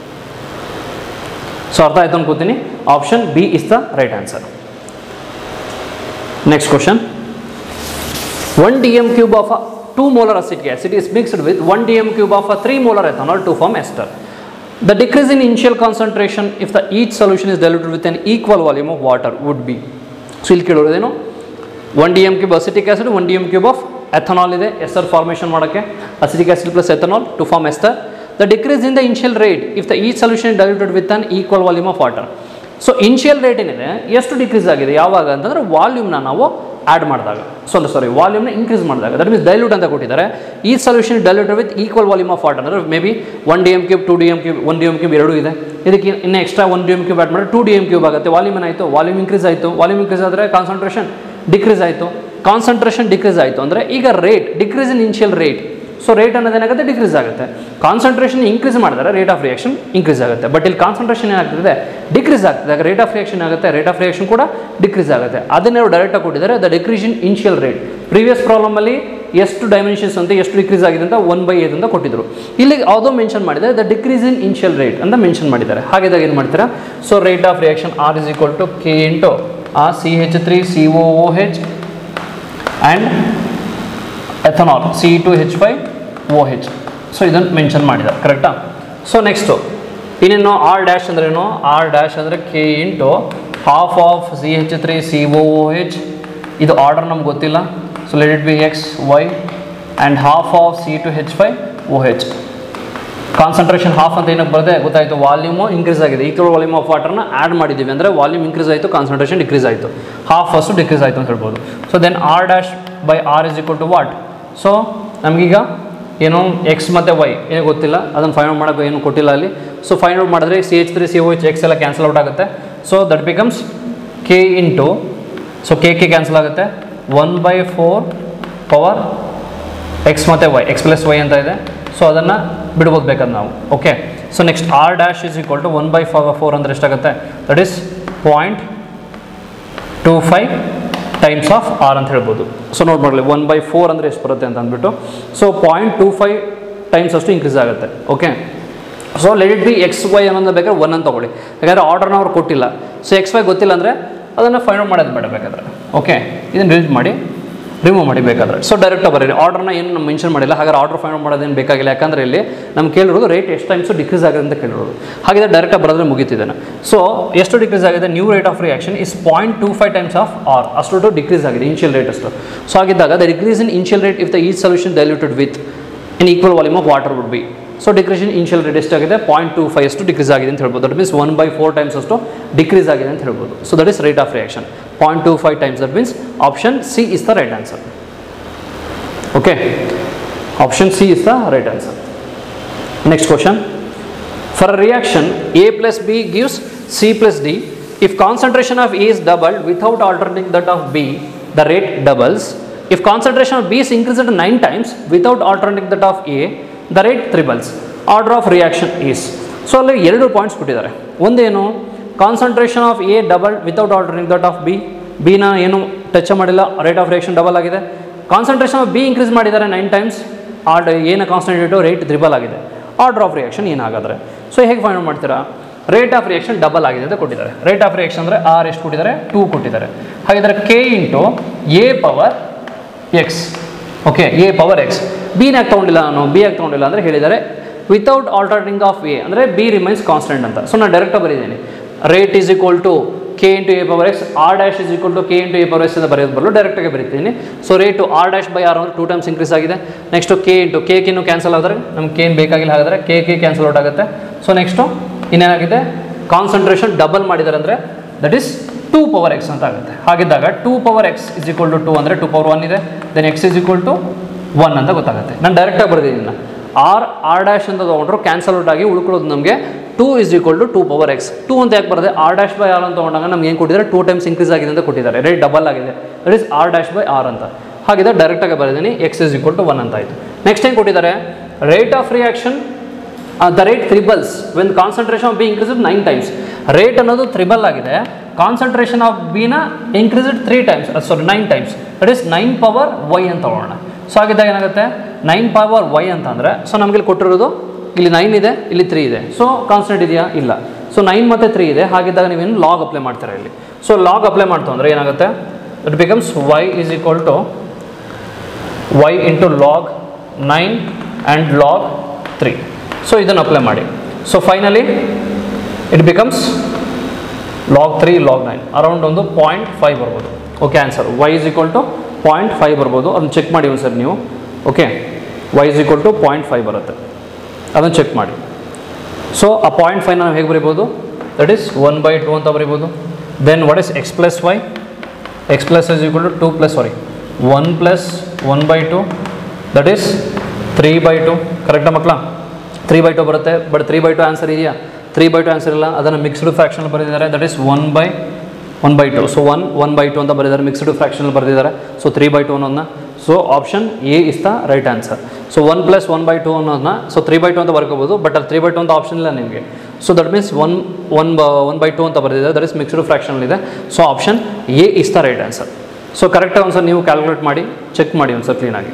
so ಅರ್ಥ ಆಯ್ತು ಅನ್ಕೋತೀನಿ option B is the right answer next question one D M cube of a two molar acetic acid is mixed with one D M cube of a three molar ethanol to form ester. The decrease in initial concentration if the each solution is diluted with an equal volume of water would be. So ಇಲ್ಲಿ ಕೇಳೋದೇನು one D M cube acetic acid one D M cube of ethanol ಇದೆ ester formation ಮಾಡೋಕ್ಕೆ acetic acid plus ethanol to form ester the decrease in the initial rate if the ಈ solution diluted with an equal volume of water so initial rate ಏನಿದೆ ಎಷ್ಟು decrease ಆಗಿದೆ ಯಾವಾಗ ಅಂತಂದರೆ ವಾಲ್ಯೂಮ್ನ ನಾವು add ಮಾಡಿದಾಗ ಸೊ ಸಾರಿ ವಾಲ್ಯೂಮ್ನ ಇನ್ಕ್ರೀಸ್ ಮಾಡಿದಾಗ ದಟ್ ಮೀನ್ಸ್ ಡೈಲ್ಯೂಟ್ ಅಂತ ಕೊಟ್ಟಿದ್ದಾರೆ ಈ solution diluted with equal volume of water ಅಂದರೆ maybe one D M cube two D M cube one D M cube ಎರಡೂ ಇದೆ ಇದಕ್ಕೆ ಇನ್ನು extra one D M cube add ಮಾಡಿದ್ರೆ ಟು ಡಿ ಎಮ್ ಕ್ಯೂಬ್ ಆಗುತ್ತೆ volume ಏನಾಯಿತು volume increase ಆಯಿತು volume increase ಆದರೆ ಕಾನ್ಸಂಟ್ರೇಷನ್ ಡಿಕ್ರೀಸ್ ಆಯಿತು ಕಾನ್ಸಂಟ್ರೇಷನ್ ಡಿಕ್ರೀಸ್ ಆಯಿತು ಅಂದರೆ ಈಗ rate decrease in initial rate so rate ಅನ್ನೋದು ಏನಾಗುತ್ತೆ ಡಿಕ್ರೀಸ್ ಆಗುತ್ತೆ ಕಾನ್ಸಂಟ್ರೇಷನ್ ಇನ್ಕ್ರೀಸ್ ಮಾಡಿದ್ರೆ ರೇಟ್ ಆಫ್ ರಿಯಾಕ್ಷನ್ ಇನ್ಕ್ರೀಸ್ ಆಗುತ್ತೆ ಬಟ್ ಇಲ್ಲಿ ಕಾನ್ಸಂಟ್ರೇಷನ್ ಏನಾಗ್ತಿದೆ ಡಿಕ್ರೀಸ್ ಆಗ್ತದೆ ಆಗ ರೇಟ್ ಆಫ್ ರಿಯಾಕ್ಷನ್ ಆಗುತ್ತೆ ರೇಟ್ ಆಫ್ ರಿಯಾಕ್ಷನ್ ಕೂಡ ಡಿಕ್ರೀಸ್ ಆಗುತ್ತೆ ಅದನ್ನೇ ಅವ್ರು ಡೈರೆಕ್ಟಾಗಿ ಕೊಟ್ಟಿದ್ದಾರೆ the decrease in initial rate previous ಪ್ರಾಬ್ಲಮಲ್ಲಿ ಎಷ್ಟು ಡೈಮೆನ್ಷನ್ಸ್ ಅಂತ ಎಷ್ಟು ಡಿಕ್ರೀಸ್ ಆಗಿದೆ ಅಂತ ಒನ್ ಬೈ ಏಟ್ ಅಂತ ಕೊಟ್ಟಿದ್ರು ಇಲ್ಲಿ ಯಾವುದೋ ಮೆನ್ಷನ್ ಮಾಡಿದ್ದಾರೆ the decrease in initial rate ಅಂತ ಮೆನ್ಷನ್ ಮಾಡಿದ್ದಾರೆ ಹಾಗಿದ್ದಾಗ ಏನು ಮಾಡ್ತೀರಾ so rate of reaction R is equal to K into ಆ C H three C O O H and ethanol C two H five O H so ಇದನ್ನು mention ಮಾಡಿದ್ದಾರೆ ಕರೆಕ್ಟಾ so next ಇನ್ನೇನು ಆರ್ ಡ್ಯಾಶ್ ಅಂದ್ರೇನು r dash ಅಂದರೆ k into half of C H three C O O H ಇದು order ನಮ್ಗೆ ಗೊತ್ತಿಲ್ಲ so let it be x y and half of C two H five O H concentration half ಅಂತ ಏನಕ್ಕೆ ಬರುತ್ತೆ ಗೊತ್ತಾಯಿತು volume increase ಆಗಿದೆ equal volume of ವಾಟರ್ನ add ಮಾಡಿದ್ದೀವಿ ಅಂದರೆ ವಾಲ್ಯೂಮ್ ಇನ್ಕ್ರೀಸ್ ಆಯಿತು ಕಾನ್ಸಂಟ್ರೇಷನ್ ಡಿಕ್ರೀಸ್ ಆಯಿತು ಹಾಫ್ ಅಷ್ಟು ಡಿಕ್ರೀಸ್ ಆಯಿತು ಅಂತ ಹೇಳ್ಬೋದು so then r dash by r is equal to what so ನಮಗೀಗ ಏನು ಎಕ್ಸ್ ಮತ್ತು ವೈ ಏನು ಗೊತ್ತಿಲ್ಲ ಅದನ್ನು ಫೈಂಡ್ ಔಟ್ ಮಾಡೋಕ್ಕೆ ಏನು ಕೊಟ್ಟಿಲ್ಲ ಅಲ್ಲಿ ಸೊ ಫೈಂಡ್ ಔಟ್ ಮಾಡಿದ್ರೆ C H three C O H x ಎಲ್ಲ ಕ್ಯಾನ್ಸಲ್ ಔಟ್ ಆಗುತ್ತೆ so that becomes K into so k K cancel ಆಗುತ್ತೆ one by four power x ಮತ್ತು ವೈ ಎಕ್ಸ್ ಪ್ಲಸ್ ವೈ ಅಂತ ಇದೆ ಸೊ ಅದನ್ನು ಬಿಡ್ಬೋದು ಬೇಕಾದ್ರೆ ನಾವು okay so next r dash is equal to one by four ಅಂದರೆ ಎಷ್ಟಾಗುತ್ತೆ that is point two five times of r ಅಂತ ಹೇಳ್ಬೋದು ಸೊ ನೋಟ್ ಮಾಡಲಿ ಒನ್ ಬೈ ಫೋರ್ ಅಂದರೆ ಎಷ್ಟು ಬರುತ್ತೆ ಅಂತ ಅಂದ್ಬಿಟ್ಟು so point two five times ಅಷ್ಟು ಇನ್ಕ್ರೀಸ್ ಆಗುತ್ತೆ okay so let it be x y ಅನ್ನೋದು ಬೇಕಾದ್ರೆ ಒನ್ ಅಂತ ತೊಗೊಳ್ಳಿ ಯಾಕಂದರೆ ಆರ್ಡರ್ನ ಅವ್ರು ಕೊಟ್ಟಿಲ್ಲ ಸೊ ಎಕ್ಸ್ ವೈ ಗೊತ್ತಿಲ್ಲ ಅಂದರೆ ಅದನ್ನು ಫೈಂಡ್ ಔಟ್ ಮಾಡೋದು ಬೇಡ ಬೇಕಾದ್ರೆ ಓಕೆ ಇದನ್ನು ರಿಲೀಟ್ ಮಾಡಿ ರಿಮೂವ್ ಮಾಡಿ ಬೇಕಾದ್ರೆ ಸೊ ಡೈರೆಕ್ಟಾಗಿ ಬರೀರಿ ಆರ್ಡರ್ನ ಏನು ನಮ್ಮ ಮೆನ್ಷನ್ ಮಾಡಿಲ್ಲ ಹಾಗಾದ್ರೆ ಆರ್ಡರ್ ಫೈಂಡ್ ಔಟ್ ಮಾಡೋದೇನು ಬೇಕಾಗಿಲ್ಲ ಯಾಕಂದರೆ ಇಲ್ಲಿ ನಮ್ಗೆ ಕೇಳಿರೋದು ರೇಟ್ ಎಷ್ಟು ಟೈಮ್ಸು ಡಿಕ್ರೀಸ್ ಆಗಿದೆ ಅಂತ ಕೇಳಿರೋದು ಹಾಗಿದ್ರೆ ಡೈರೆಕ್ಟಾಗಿ ಬರೋದ್ರೆ ಮುಗಿತಿದ್ದಾನೆ ಸೊ ಎಷ್ಟು ಡಿಕ್ರೀಸ್ ಆಗಿದೆ new rate of reaction is point two five times of r ಅಷ್ಟು ಡಿಕ್ರೀಸ್ ಆಗಿದೆ ಇನ್ಷಿಯಲ್ ರೇಟ್ ಅಷ್ಟು ಸೊ ಆಗಿದ್ದಾಗ the decrease in initial rate if the each solution diluted with in equal volume of water would be so decrease in initial rate ಎಷ್ಟಾಗಿದೆ point two five ಅಷ್ಟು decrease ಆಗಿದೆ ಅಂತ ಹೇಳ್ಬೋದು that means one by four times ಅಷ್ಟು decrease ಆಗಿದೆ ಅಂತ ಹೇಳ್ಬೋದು so that is rate of reaction point two five times that means option C is the right answer okay option c is the right answer next question for a reaction a plus b gives c plus d if concentration of a is doubled without altering that of b the rate doubles if concentration of b is increased to 9 times without altering that of a the rate triples order of reaction is so ಅಲ್ಲಿ ಎರಡು points ಕೊಟ್ಟಿದ್ದಾರೆ ಒಂದೇನು concentration of A double without altering that of B ಬಿನ ಏನು touch ಮಾಡಿಲ್ಲ rate of reaction double ಆಗಿದೆ concentration of B increase ಮಾಡಿದ್ದಾರೆ nine times ಆರ್ಡ್ ಏನು ಕಾನ್ಸಂಟ್ರೇಟು ರೇಟ್ ತ್ರಿಬಲ್ ಆಗಿದೆ ಆರ್ಡರ್ ಆಫ್ ರಿಯಾಕ್ಷನ್ ಏನಾಗಾದ್ರೆ ಸೊ ಹೇಗೆ ಫೈಂಡ್ ಮಾಡ್ತೀರಾ ರೇಟ್ ಆಫ್ ರಿಯಾಕ್ಷನ್ ಡಬಲ್ ಆಗಿದೆ ಅಂತ ಕೊಟ್ಟಿದ್ದಾರೆ ರೇಟ್ ಆಫ್ ರಿಯಾಕ್ಷನ್ ಅಂದರೆ ಆರ್ ಎಷ್ಟು ಕೊಟ್ಟಿದ್ದಾರೆ ಟೂ ಕೊಟ್ಟಿದ್ದಾರೆ ಹಾಗಿದ್ರೆ k into A power X okay A power x ಬಿನ ಯಾಕೆ ತೊಗೊಂಡಿಲ್ಲ ನಾನು ಬಿ ಯಾಕೆ ತೊಗೊಂಡಿಲ್ಲ ಅಂದರೆ ಹೇಳಿದ್ದಾರೆ ವಿತೌಟ್ ಆಲ್ಟರ್ನಿಂಗ್ ಆಫ್ ಎ ಅಂದರೆ ಬಿ ರಿಮೈನ್ಸ್ ಕಾನ್ಸ್ಟೆಂಟ್ ಅಂತ ಸೊ ನಾನು ಡೈರೆಕ್ಟಾಗಿ ಬರೀದ್ದೀನಿ rate is equal to K into A power x r dash is equal to K into A power X ಅಂತ ಬರೆಯೋದು ಬರಲು ಡೈರೆಕ್ಟಾಗಿ ಬರೀತೀನಿ so rate r dash by r ಅಂದರೆ ಟೂ ಟೈಮ್ಸ್ ಇನ್ಕ್ರೀಸ್ ಆಗಿದೆ ನೆಕ್ಸ್ಟು ಕೆ ಇಂಟು ಕೆ ಕಿನ್ನು cancel ಆದರೆ ನಮ್ಗೆ ಕೆ ಏನು ಬೇಕಾಗಿಲ್ಲ ಹಾಗಾದರೆ ಕೆ ಕೆ ಕ್ಯಾನ್ಸಲ್ ಔಟ್ ಆಗುತ್ತೆ ಸೊ ನೆಕ್ಸ್ಟು ಇನ್ನೇನಾಗಿದೆ ಕಾನ್ಸಂಟ್ರೇಷನ್ ಡಬಲ್ ಮಾಡಿದ್ದಾರೆ ಅಂದರೆ that is two power X ಅಂತ ಆಗುತ್ತೆ ಹಾಗಿದ್ದಾಗ two power x is equal to two ಅಂದರೆ ಟೂ ಪವರ್ ಒನ್ ಇದೆ then X is equal to one ಅಂತ ಗೊತ್ತಾಗುತ್ತೆ ನಾನು ಡೈರೆಕ್ಟಾಗಿ ಬರೆದಿದ್ದೀನಿ ಆರ್ ಆರ್ ಡ್ಯಾಶ್ ಅಂತ ತೊಗೊಂಡ್ರು ಕ್ಯಾನ್ಸಲ್ ಔಟ್ ಆಗಿ ಉಳ್ಕೊಳ್ಳೋದು ನಮಗೆ two is equal to two power x two ಅಂತ ಯಾಕೆ ಬರದೆ ಆರ್ ಡ್ಯಾಶ್ ಬೈ ಆರ್ ಅಂತ ತೊಗೊಂಡಾಗ ನಮ್ಗೆ ಏನು ಕೊಟ್ಟಿದ್ದಾರೆ ಟೂ ಟೈಮ್ಸ್ ಇನ್ಕ್ರೀಸ್ ಆಗಿದೆ ಅಂತ ಕೊಟ್ಟಿದ್ದಾರೆ ರೇಟ್ ಡಬಲ್ ಆಗಿದೆ that is r dash by r ಅಂತ ಹಾಗಿದ್ರೆ ಡೈರೆಕ್ಟಾಗಿ ಬರೆದಿದ್ದೀನಿ x is equal to one ಅಂತ ಆಯಿತು ನೆಕ್ಸ್ಟ್ ಏನು ಕೊಟ್ಟಿದ್ದಾರೆ rate of reaction the rate triples when concentration of B increase nine times rate ಅನ್ನೋದು ತ್ರಿಬಲ್ ಆಗಿದೆ ಕಾನ್ಸಂಟ್ರೇಷನ್ ಆಫ್ ಬಿನ increased three times sorry nine times that is nine power Y ಅಂತ ತಗೊಳ್ಳೋಣ so ಆಗಿದ್ದಾಗ ಏನಾಗುತ್ತೆ ನೈನ್ ಪವರ್ ವೈ ಅಂತ ಅಂದರೆ so ನಮಗೆ ಇಲ್ಲಿ ಕೊಟ್ಟಿರೋದು ಇಲ್ಲಿ ನೈನ್ ಇದೆ ಇಲ್ಲಿ ತ್ರೀ ಇದೆ ಸೊ ಕಾನ್ಸ್ಟೆಂಟ್ ಇದೆಯಾ ಇಲ್ಲ ಸೊ ನೈನ್ ಮತ್ತು ತ್ರೀ ಇದೆ ಹಾಗಿದ್ದಾಗ ನೀವೇನು ಲಾಗ್ ಅಪ್ಲೈ ಮಾಡ್ತೀರಾ ಇಲ್ಲಿ ಸೊ ಲಾಗ್ ಅಪ್ಲೈ ಮಾಡ್ತು ಅಂದರೆ ಏನಾಗುತ್ತೆ it becomes y is equal to y into log nine and log three so ಇದನ್ನು ಅಪ್ಲೈ ಮಾಡಿ so finally it becomes log three log nine around ಒಂದು ಪಾಯಿಂಟ್ ಫೈವ್ ಬರ್ಬೋದು okay answer y is equal to point five ಬರ್ಬೋದು ಅದನ್ನು check ಮಾಡಿ ಒಂದು sir ನೀವು okay y is equal to point five ಬರುತ್ತೆ ಅದನ್ನು ಚೆಕ್ ಮಾಡಿ ಸೊ ಆ ಪಾಯಿಂಟ್ ಫೈವ್ ನಾವು ಹೇಗೆ ಬರಿಬೋದು that is one by two ಅಂತ ಬರಿಬೋದು then what is x plus y x plus is equal to two plus sorry one plus one by two that is three by two ಕರೆಕ್ಟಾ ಮಕ್ಕಳ three by two ಬರುತ್ತೆ but three by two answer ಇದೆಯಾ three by two answer ಇಲ್ಲ ಅದನ್ನು mixed fraction ಬರೆದಿದ್ದಾರೆ that is one by one by two so one one by two ಅಂತ ಬರೆದಿದ್ದಾರೆ mixed fraction ಬರೆದಿದ್ದಾರೆ ಸೊ ತ್ರೀ ಬೈ ಟು ಅನ್ನೋದನ್ನ so option A is the right answer so one plus one by two ಅನ್ನೋದನ್ನ so three by two ಅಂತ ಬರ್ಕೋಬೋದು but ಅಲ್ಲಿ three by two ಅಂತ option ಇಲ್ಲ ನಿಮಗೆ so that means one one ಬ one by two ಅಂತ ಬರೆದಿದ್ದಾರೆ ದಟ್ ಇಸ್ ಮಿಕ್ಸ್ಡ್ ಫ್ರಾಕ್ಷನ್ ಇದೆ so option A is the right answer so ಕರೆಕ್ಟಾಗಿ ಒಂದು ಸರ್ ನೀವು ಕ್ಯಾಲ್ಕುಲೇಟ್ ಮಾಡಿ ಚೆಕ್ ಮಾಡಿ ಒಂದು ಸರ್ ಕ್ಲೀನಾಗಿ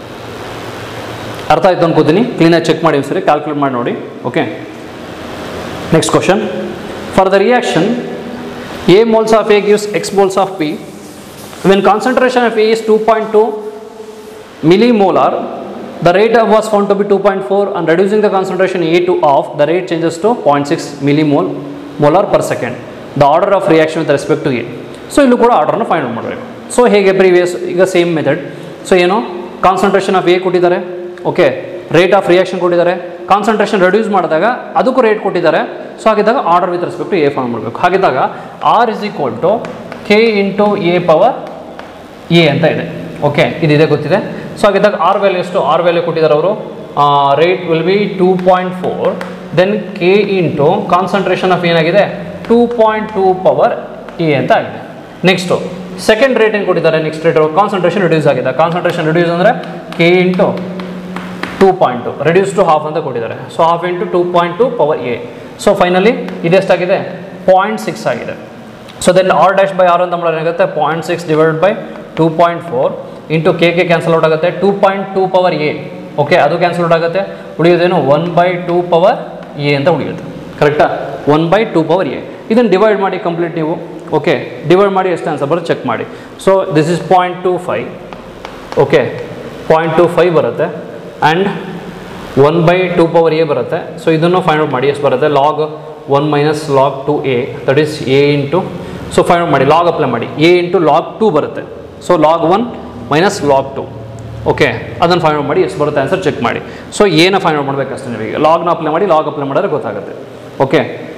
ಅರ್ಥ ಆಯ್ತು ಅನ್ಕೋತೀನಿ ಕ್ಲೀನಾಗಿ ಚೆಕ್ ಮಾಡಿ ಒಂದ್ಸರಿ ಕ್ಯಾಲ್ಕುಲೇಟ್ ಮಾಡಿ ನೋಡಿ okay next question for the reaction A moles of A gives x moles of P when concentration of A is two point two millimolar the rate of was found to be 2.4 and reducing the concentration A to off the rate changes to 0.6 millimole molar per second the order of reaction with respect to A so ಇಲ್ಲೂ ಕೂಡ ಆರ್ಡರ್ನ find out ಮಾಡಬೇಕು so ಹೇಗೆ previous ಈಗ same method so ಏನು concentration of A ಕೊಟ್ಟಿದ್ದಾರೆ okay rate of reaction ಕೊಟ್ಟಿದ್ದಾರೆ concentration reduce ಮಾಡಿದಾಗ ಅದಕ್ಕೂ ರೇಟ್ ಕೊಟ್ಟಿದ್ದಾರೆ ಸೊ ಹಾಗಿದ್ದಾಗ order with respect to A find ಮಾಡಬೇಕು ಹಾಗಿದ್ದಾಗ r is equal to K into A power A ಅಂತ ಇದೆ ಓಕೆ ಇದಿದೆ ಗೊತ್ತಿದೆ ಸೊ ಹಾಗಿದ್ದಾಗ ಆರ್ ವ್ಯಾಲ್ಯೂ ಎಷ್ಟು ಆರ್ ವ್ಯಾಲ್ಯೂ ಕೊಟ್ಟಿದ್ದಾರೆ ಅವರು rate will B two point four then k into concentration of ಏನಾಗಿದೆ two point two power E ಅಂತ ಆಗಿದೆ ನೆಕ್ಸ್ಟು ಸೆಕೆಂಡ್ ರೇಟ್ ಏನು ಕೊಟ್ಟಿದ್ದಾರೆ ನೆಕ್ಸ್ಟ್ ರೇಟ್ ಕಾನ್ಸಂಟ್ರೇಷನ್ ರಿಡ್ಯೂಸ್ ಆಗಿದೆ ಕಾನ್ಸಂಟ್ರೇಷನ್ ರಿಡ್ಯೂಸ್ ಅಂದರೆ k into two point two reduce to half ಅಂತ ಕೊಟ್ಟಿದ್ದಾರೆ so half into two point two power A so finally ಇದೆಷ್ಟಾಗಿದೆ point six ಆಗಿದೆ so then r dash by r ಅಂತ ಮಾಡೋದು ಏನಾಗುತ್ತೆ point six divide by two point four into K K cancel out ಆಗುತ್ತೆ two point two power A okay ಅದು cancel out ಆಗುತ್ತೆ ಉಳಿಯೋದೇನು one by two power A ಅಂತ ಉಳಿಯುತ್ತೆ ಕರೆಕ್ಟಾ one by two power A ಇದನ್ನು ಡಿವೈಡ್ ಮಾಡಿ complete ನೀವು ಓಕೆ ಡಿವೈಡ್ ಮಾಡಿ ಎಷ್ಟು ಆನ್ಸರ್ ಬರುತ್ತೆ ಚೆಕ್ ಮಾಡಿ so this is point two five okay point two five ಬರುತ್ತೆ and one by two power A ಬರುತ್ತೆ ಸೊ ಇದನ್ನು ಫೈಂಡ್ ಔಟ್ ಮಾಡಿ ಎಷ್ಟು ಬರುತ್ತೆ log one minus log two A that is A into so find out ಮಾಡಿ log apply ಮಾಡಿ A into log two ಬರುತ್ತೆ so log one minus log two okay ಅದನ್ನು find out ಮಾಡಿ ಎಷ್ಟು ಬರುತ್ತೆ ಆನ್ಸರ್ ಚೆಕ್ ಮಾಡಿ ಸೊ ಏನು find out ಮಾಡಬೇಕಷ್ಟೇ ನಿಮಗೆ ಲಾಗ್ನ ಅಪ್ಲೈ ಮಾಡಿ ಲಾಗ್ ಅಪ್ಲೈ ಮಾಡಿದ್ರೆ ಗೊತ್ತಾಗುತ್ತೆ ಓಕೆ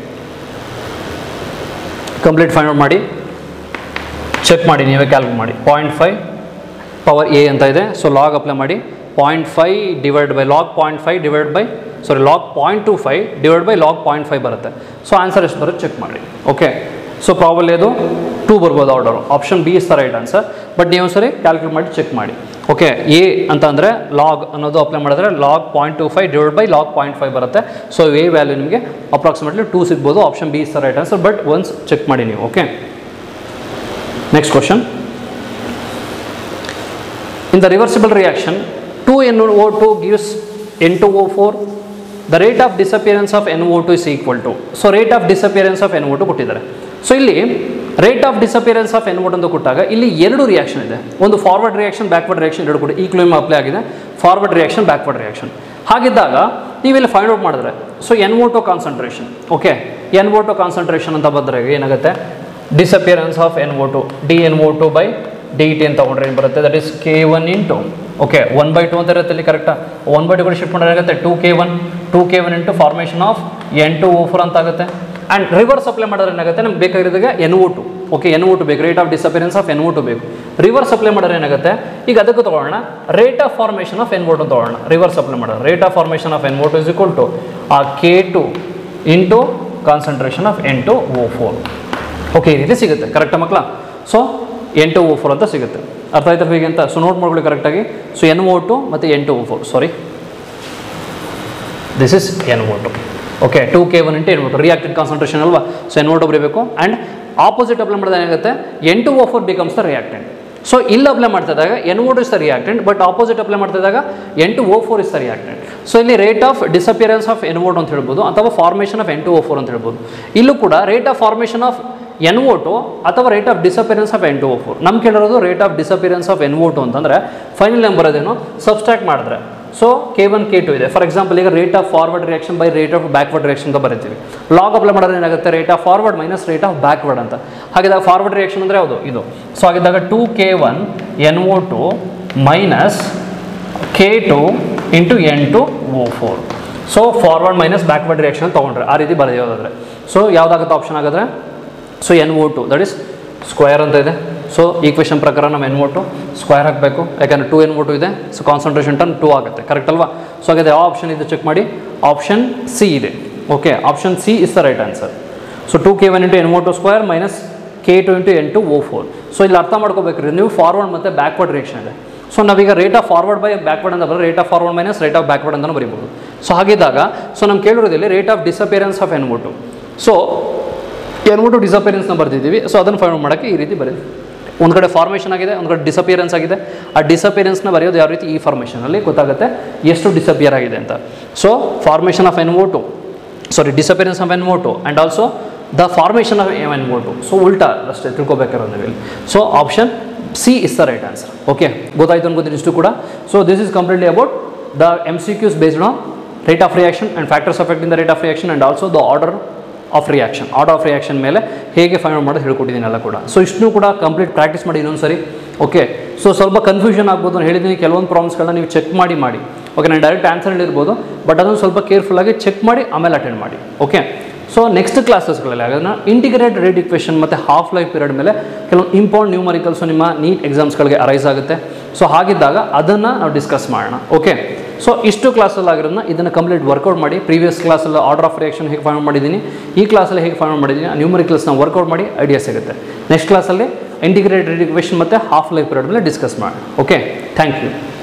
ಕಂಪ್ಲೀಟ್ ಫೈಂಡ್ ಔಟ್ ಮಾಡಿ ಚೆಕ್ ಮಾಡಿ ನೀವೇ ಕ್ಯಾಲ್ಕುಲೇಟ್ ಮಾಡಿ ಪಾಯಿಂಟ್ ಫೈವ್ ಪವರ್ ಎ ಅಂತ ಇದೆ ಸೊ ಲಾಗ್ ಅಪ್ಲೈ ಮಾಡಿ point five divide by log point five divide by sorry log point two five divide by log point five ಬರುತ್ತೆ so answer ಎಷ್ಟು ಬರುತ್ತೆ ಚೆಕ್ ಮಾಡಿ ಓಕೆ ಸೊ ಪ್ರಾಬಲ್ ಅದು two ಬರ್ಬೋದು order option B is the right answer but ನೀವು ಸರಿ calculate ಮಾಡಿ check ಮಾಡಿ ಓಕೆ ಎ ಅಂತ ಅಂದರೆ ಲಾಗ್ ಅನ್ನೋದು ಅಪ್ಲೈ ಮಾಡಿದ್ರೆ log point two five divide by log point five ಬರುತ್ತೆ ಸೊ ಎ ವ್ಯಾಲ್ಯೂ ನಿಮಗೆ ಅಪ್ರಾಕ್ಸಿಮೇಟ್ಲಿ ಟೂ ಸಿಗ್ಬೋದು option B is the right answer but once check ಮಾಡಿ ನೀವು okay next question In the reversible reaction, 2NO2 gives N2O4. The rate of disappearance of NO2 is equal to. So, rate of disappearance of NO2 ಕೊಟ್ಟಿದ್ದಾರೆ so ಇಲ್ಲಿ rate of disappearance of N ಅಂತ ಕೊಟ್ಟಾಗ ಇಲ್ಲಿ ಎರಡು reaction ಇದೆ ಒಂದು forward reaction backward reaction ಎರಡು ಕೂಡ ಈಕ್ಲೋಮ್ ಅಪ್ಲೈ ಆಗಿದೆ ಫಾರ್ವರ್ಡ್ ರಿಯಾಕ್ಷನ್ ಬ್ಯಾಕ್ವರ್ಡ್ ರಿಯಾಕ್ಷನ್ ಹಾಗಿದ್ದಾಗ ನೀವಿಲ್ಲಿ ಫೈಂಡ್ ಔಟ್ ಮಾಡಿದ್ರೆ so N O two concentration okay N O two concentration ಅಂತ ಬಂದರೆ ಏನಾಗುತ್ತೆ disappearance of N O two D N O two by D T ಅಂತ ತಗೊಂಡ್ರೆ ಏನು ಬರುತ್ತೆ that is K one into okay one by two ಅಂತ ಇರುತ್ತೆ ಇಲ್ಲಿ ಕರೆಕ್ಟಾ ಒನ್ ಬೈ ಟು ಕೂಡ ಶಿಫ್ಟ್ ಮಾಡಿದ್ರೆ ಏನಾಗುತ್ತೆ two K one two K one into formation of N two O four ಅಂತ ಆಗುತ್ತೆ ಆ್ಯಂಡ್ ರಿವರ್ಸ್ ಅಪ್ಲೈ ಮಾಡಿದ್ರೆ ಏನಾಗುತ್ತೆ ನಮ್ಗೆ ಬೇಕಾಗಿರೋದಾಗ N O two okay N O two ಬೇಕು rate of disappearance of N O two ಬೇಕು ರಿವರ್ಸ್ ಅಪ್ಲೈ ಮಾಡಿದ್ರೆ ಏನಾಗುತ್ತೆ ಈಗ ಅದಕ್ಕೂ ತೊಗೊಳ್ಳೋಣ rate of formation of N O two ತೊಗೊಳ್ಳೋಣ ರಿವರ್ಸ್ ಅಪ್ಲೈ ಮಾಡೋಣ rate of formation of N O two is equal to ಆ K two into concentration of N two O four okay ಈ ರೀತಿ ಸಿಗುತ್ತೆ ಕರೆಕ್ಟಾ ಮಕ್ಕಳ so N two O four ಅಂತ ಸಿಗುತ್ತೆ ಅರ್ಥ ಆಯ್ತಾ ಹೇಗೆ ಅಂತ ಸೊ ನೋಟ್ ಮಾಡ್ಕೊಳ್ಳಿ ಕರೆಕ್ಟಾಗಿ ಸೊ ಎನ್ ಓ ಟು ಮತ್ತು N two O four sorry this is N O two okay two K one into N O two reacted concentration ಅಲ್ವಾ ಸೊ ಎನ್ ಓ ಟು ಬರೀಬೇಕು ಆ್ಯಂಡ್ ಆಪೋಸಿಟ್ ಅಪ್ಲೈ ಮಾಡಿದಾಗ ಏನಾಗುತ್ತೆ N two O four becomes the reactant so ಇಲ್ಲಿ apply ಮಾಡ್ತಾ ಇದ್ದಾಗ N O two is the reactant but opposite apply ಮಾಡ್ತಾ ಇದ್ದಾಗ N two O four is the reactant so ಇಲ್ಲಿ rate of disappearance of N O two ಅಂತ ಹೇಳ್ಬೋದು ಅಥವಾ formation of N two O four ಅಂತ ಹೇಳ್ಬೋದು ಇಲ್ಲೂ ಕೂಡ rate of formation of N O two ಅಥವಾ rate of disappearance of N two O four ನಮ್ಗೆ ಕೇಳಿರೋದು rate of disappearance of N O two ಅಂತಂದರೆ ಫೈನಲ್ ನಂಬರ್ ಅದೇನು ಸಬ್ಸ್ಟ್ರಾಕ್ಟ್ ಮಾಡಿದ್ರೆ so K one K two ಇದೆ ಫಾರ್ ಎಕ್ಸಾಂಪಲ್ ಈಗ rate of forward reaction by rate of backward reaction ಅಂತ ಬರೀತೀವಿ log apply ಮಾಡಿದ್ರೆ ಏನಾಗುತ್ತೆ rate of forward minus rate of backward ಅಂತ ಹಾಗಿದಾಗ ಫಾರ್ವರ್ಡ್ ರಿಯಾಕ್ಷನ್ ಅಂದರೆ ಯಾವುದು ಇದು ಸೊ ಹಾಗಿದ್ದಾಗ two K one N O two minus K two into N two O four so forward minus backward reaction ತೊಗೊಂಡ್ರೆ ಆ ರೀತಿ ಬರೆಯೋದಾದರೆ ಸೊ ಯಾವುದಾಗುತ್ತೆ ಆಪ್ಷನ್ ಆಗಿದ್ರೆ so N O two that is square ಅಂತ ಇದೆ ಸೊ ಈಕ್ವೇಷನ್ ಪ್ರಕಾರ ನಾವು ಎನ್ ಓಟು ಸ್ಕ್ವೇರ್ ಹಾಕಬೇಕು ಯಾಕಂದರೆ ಟು ಎನ್ ಓಟು ಇದೆ ಸೊ ಕಾನ್ಸಂಟ್ರೇಷನ್ ಟನ್ ಟೂ ಆಗುತ್ತೆ ಕರೆಕ್ಟ್ ಅಲ್ವಾ ಸೊ ಹಾಗಾದ್ರೆ ಯಾವ ಆಪ್ಷನ್ ಇದೆ ಚೆಕ್ ಮಾಡಿ ಆಪ್ಷನ್ ಸಿ ಇದೆ okay option C is the right answer so two K one into N O two square minus K two into N two O four so ಇಲ್ಲಿ ಅರ್ಥ ಮಾಡ್ಕೋಬೇಕ್ರಿ ನೀವು ಫಾರ್ವರ್ಡ್ ಮತ್ತು ಬ್ಯಾಕ್ವರ್ಡ್ ರಿಯಾಕ್ಷನ್ ಇದೆ so ನಾವೀಗ rate of forward by backward ಅಂತ ಬರೋದು rate of forward minus rate of backward ಅಂತಲೂ ಬರೀಬೋದು ಸೊ ಹಾಗಿದ್ದಾಗ ಸೊ ನಮ್ಗೆ ಕೇಳಿರೋದಿಲ್ಲ rate of disappearance of N two so ಏನ್ಬಿಟ್ಟು ಡಿಸಪಿಯರೆನ್ಸ್ನ ಬರ್ತಿದ್ದೀವಿ ಸೊ ಅದನ್ನು ಫೈಂಡ್ ಮಾಡೋಕ್ಕೆ ಈ ರೀತಿ ಬರೀತೀವಿ ಒಂದು ಕಡೆ ಫಾರ್ಮೇಷನ್ ಆಗಿದೆ ಒಂದು ಕಡೆ ಡಿಸಪಿಯರೆನ್ಸ್ ಆಗಿದೆ ಆ ಡಿಸಪಿಯರೆನ್ಸ್ನ ಬರೆಯೋದು ಯಾವ ರೀತಿ ಈ ಫಾರ್ಮೇಷನಲ್ಲಿ ಗೊತ್ತಾಗುತ್ತೆ ಎಷ್ಟು ಡಿಸಪಿಯರ್ ಆಗಿದೆ ಅಂತ so formation of N two sorry disappearance of N two and also the formation of N two so ಉಲ್ಟಾ ಅಷ್ಟೇ ತಿಳ್ಕೊಬೇಕಾರೋ ನೀವು ಇಲ್ಲಿ so option C is the right answer okay ಗೊತ್ತಾಯ್ತು ಅನ್ಕೋತೀನಿ ಇಷ್ಟು ಕೂಡ so this is completely about the M C Qs based on rate of reaction and factors affect in the rate of reaction and also the order of reaction order of reaction ಮೇಲೆ ಹೇಗೆ find ಮಾಡೋದು ಹೇಳ್ಕೊಟ್ಟಿದ್ದೀನಿ ಎಲ್ಲ ಕೂಡ so ಇಷ್ಟನ್ನು ಕೂಡ complete practice ಮಾಡಿ ಇನ್ನೊಂದು ಸರಿ ಓಕೆ ಸೊ ಸ್ವಲ್ಪ ಕನ್ಫ್ಯೂಷನ್ ಆಗ್ಬೋದು ನಾನು ಹೇಳಿದ್ದೀನಿ ಕೆಲವೊಂದು ಪ್ರಾಬ್ಲಮ್ಸ್ಗಳನ್ನ ನೀವು ಚೆಕ್ ಮಾಡಿ ಮಾಡಿ ಓಕೆ ನಾನು ಡೈರೆಕ್ಟ್ ಆನ್ಸರ್ ಹೇಳಿರ್ಬೋದು ಬಟ್ ಅದನ್ನು ಸ್ವಲ್ಪ ಕೇರ್ಫುಲ್ಲಾಗಿ ಚೆಕ್ ಮಾಡಿ ಆಮೇಲೆ ಅಟೆಂಡ್ ಮಾಡಿ ಓಕೆ ಸೊ ನೆಕ್ಸ್ಟ್ ಕ್ಲಾಸಸ್ಗಳಲ್ಲಿ ಅದನ್ನು ಇಂಟಿಗ್ರೇಟೆಡ್ ರೇಟ್ ಇಕ್ವೇಷನ್ ಮತ್ತು ಹಾಫ್ ಲೈಫ್ ಪೀರಿಯಡ್ ಮೇಲೆ ಕೆಲವೊಂದು ಇಂಪಾರ್ಟೆಂಟ್ ನ್ಯೂಮರಿಕಲ್ಸು ನಿಮ್ಮ ನೀಟ್ ಎಕ್ಸಾಮ್ಸ್ಗಳಿಗೆ ಅರೈಸ್ ಆಗುತ್ತೆ ಸೊ ಹಾಗಿದ್ದಾಗ ಅದನ್ನು ನಾವು ಡಿಸ್ಕಸ್ ಮಾಡೋಣ ಓಕೆ ಸೊ ಇಷ್ಟು ಕ್ಲಾಸಲ್ಲಿ ಆಗಿರೋದನ್ನ ಇದನ್ನು ಕಂಪ್ಲೀಟ್ ವರ್ಕೌಟ್ ಮಾಡಿ ಪ್ರೀವಿಯಸ್ ಕ್ಲಾಸಲ್ಲಿ ಆರ್ಡರ್ ಆಫ್ ರಿಯಾಕ್ಷನ್ ಹೇಗೆ ಫೈಂಡ್ ಮಾಡಿದ್ದೀನಿ ಈ ಕ್ಲಾಸಲ್ಲಿ ಹೇಗೆ ಫೈಂಡ್ ಮಾಡಿದ್ದೀನಿ ನ್ಯೂಮರಿಕಲ್ಸ್ನ ವರ್ಕೌಟ್ ಮಾಡಿ ಐಡಿಯಾ ಸಿಗುತ್ತೆ ನೆಕ್ಸ್ಟ್ ಕ್ಲಾಸಲ್ಲಿ ಇಂಟಿಗ್ರೇಟೆಡ್ ಇಕ್ವೇಷನ್ ಮತ್ತು ಹಾಫ್ ಲೈಫ್ ಪೀರಿಯಡ್ ಮೇಲೆ ಡಿಸ್ಕಸ್ ಮಾಡಿ ಓಕೆ ಥ್ಯಾಂಕ್ ಯು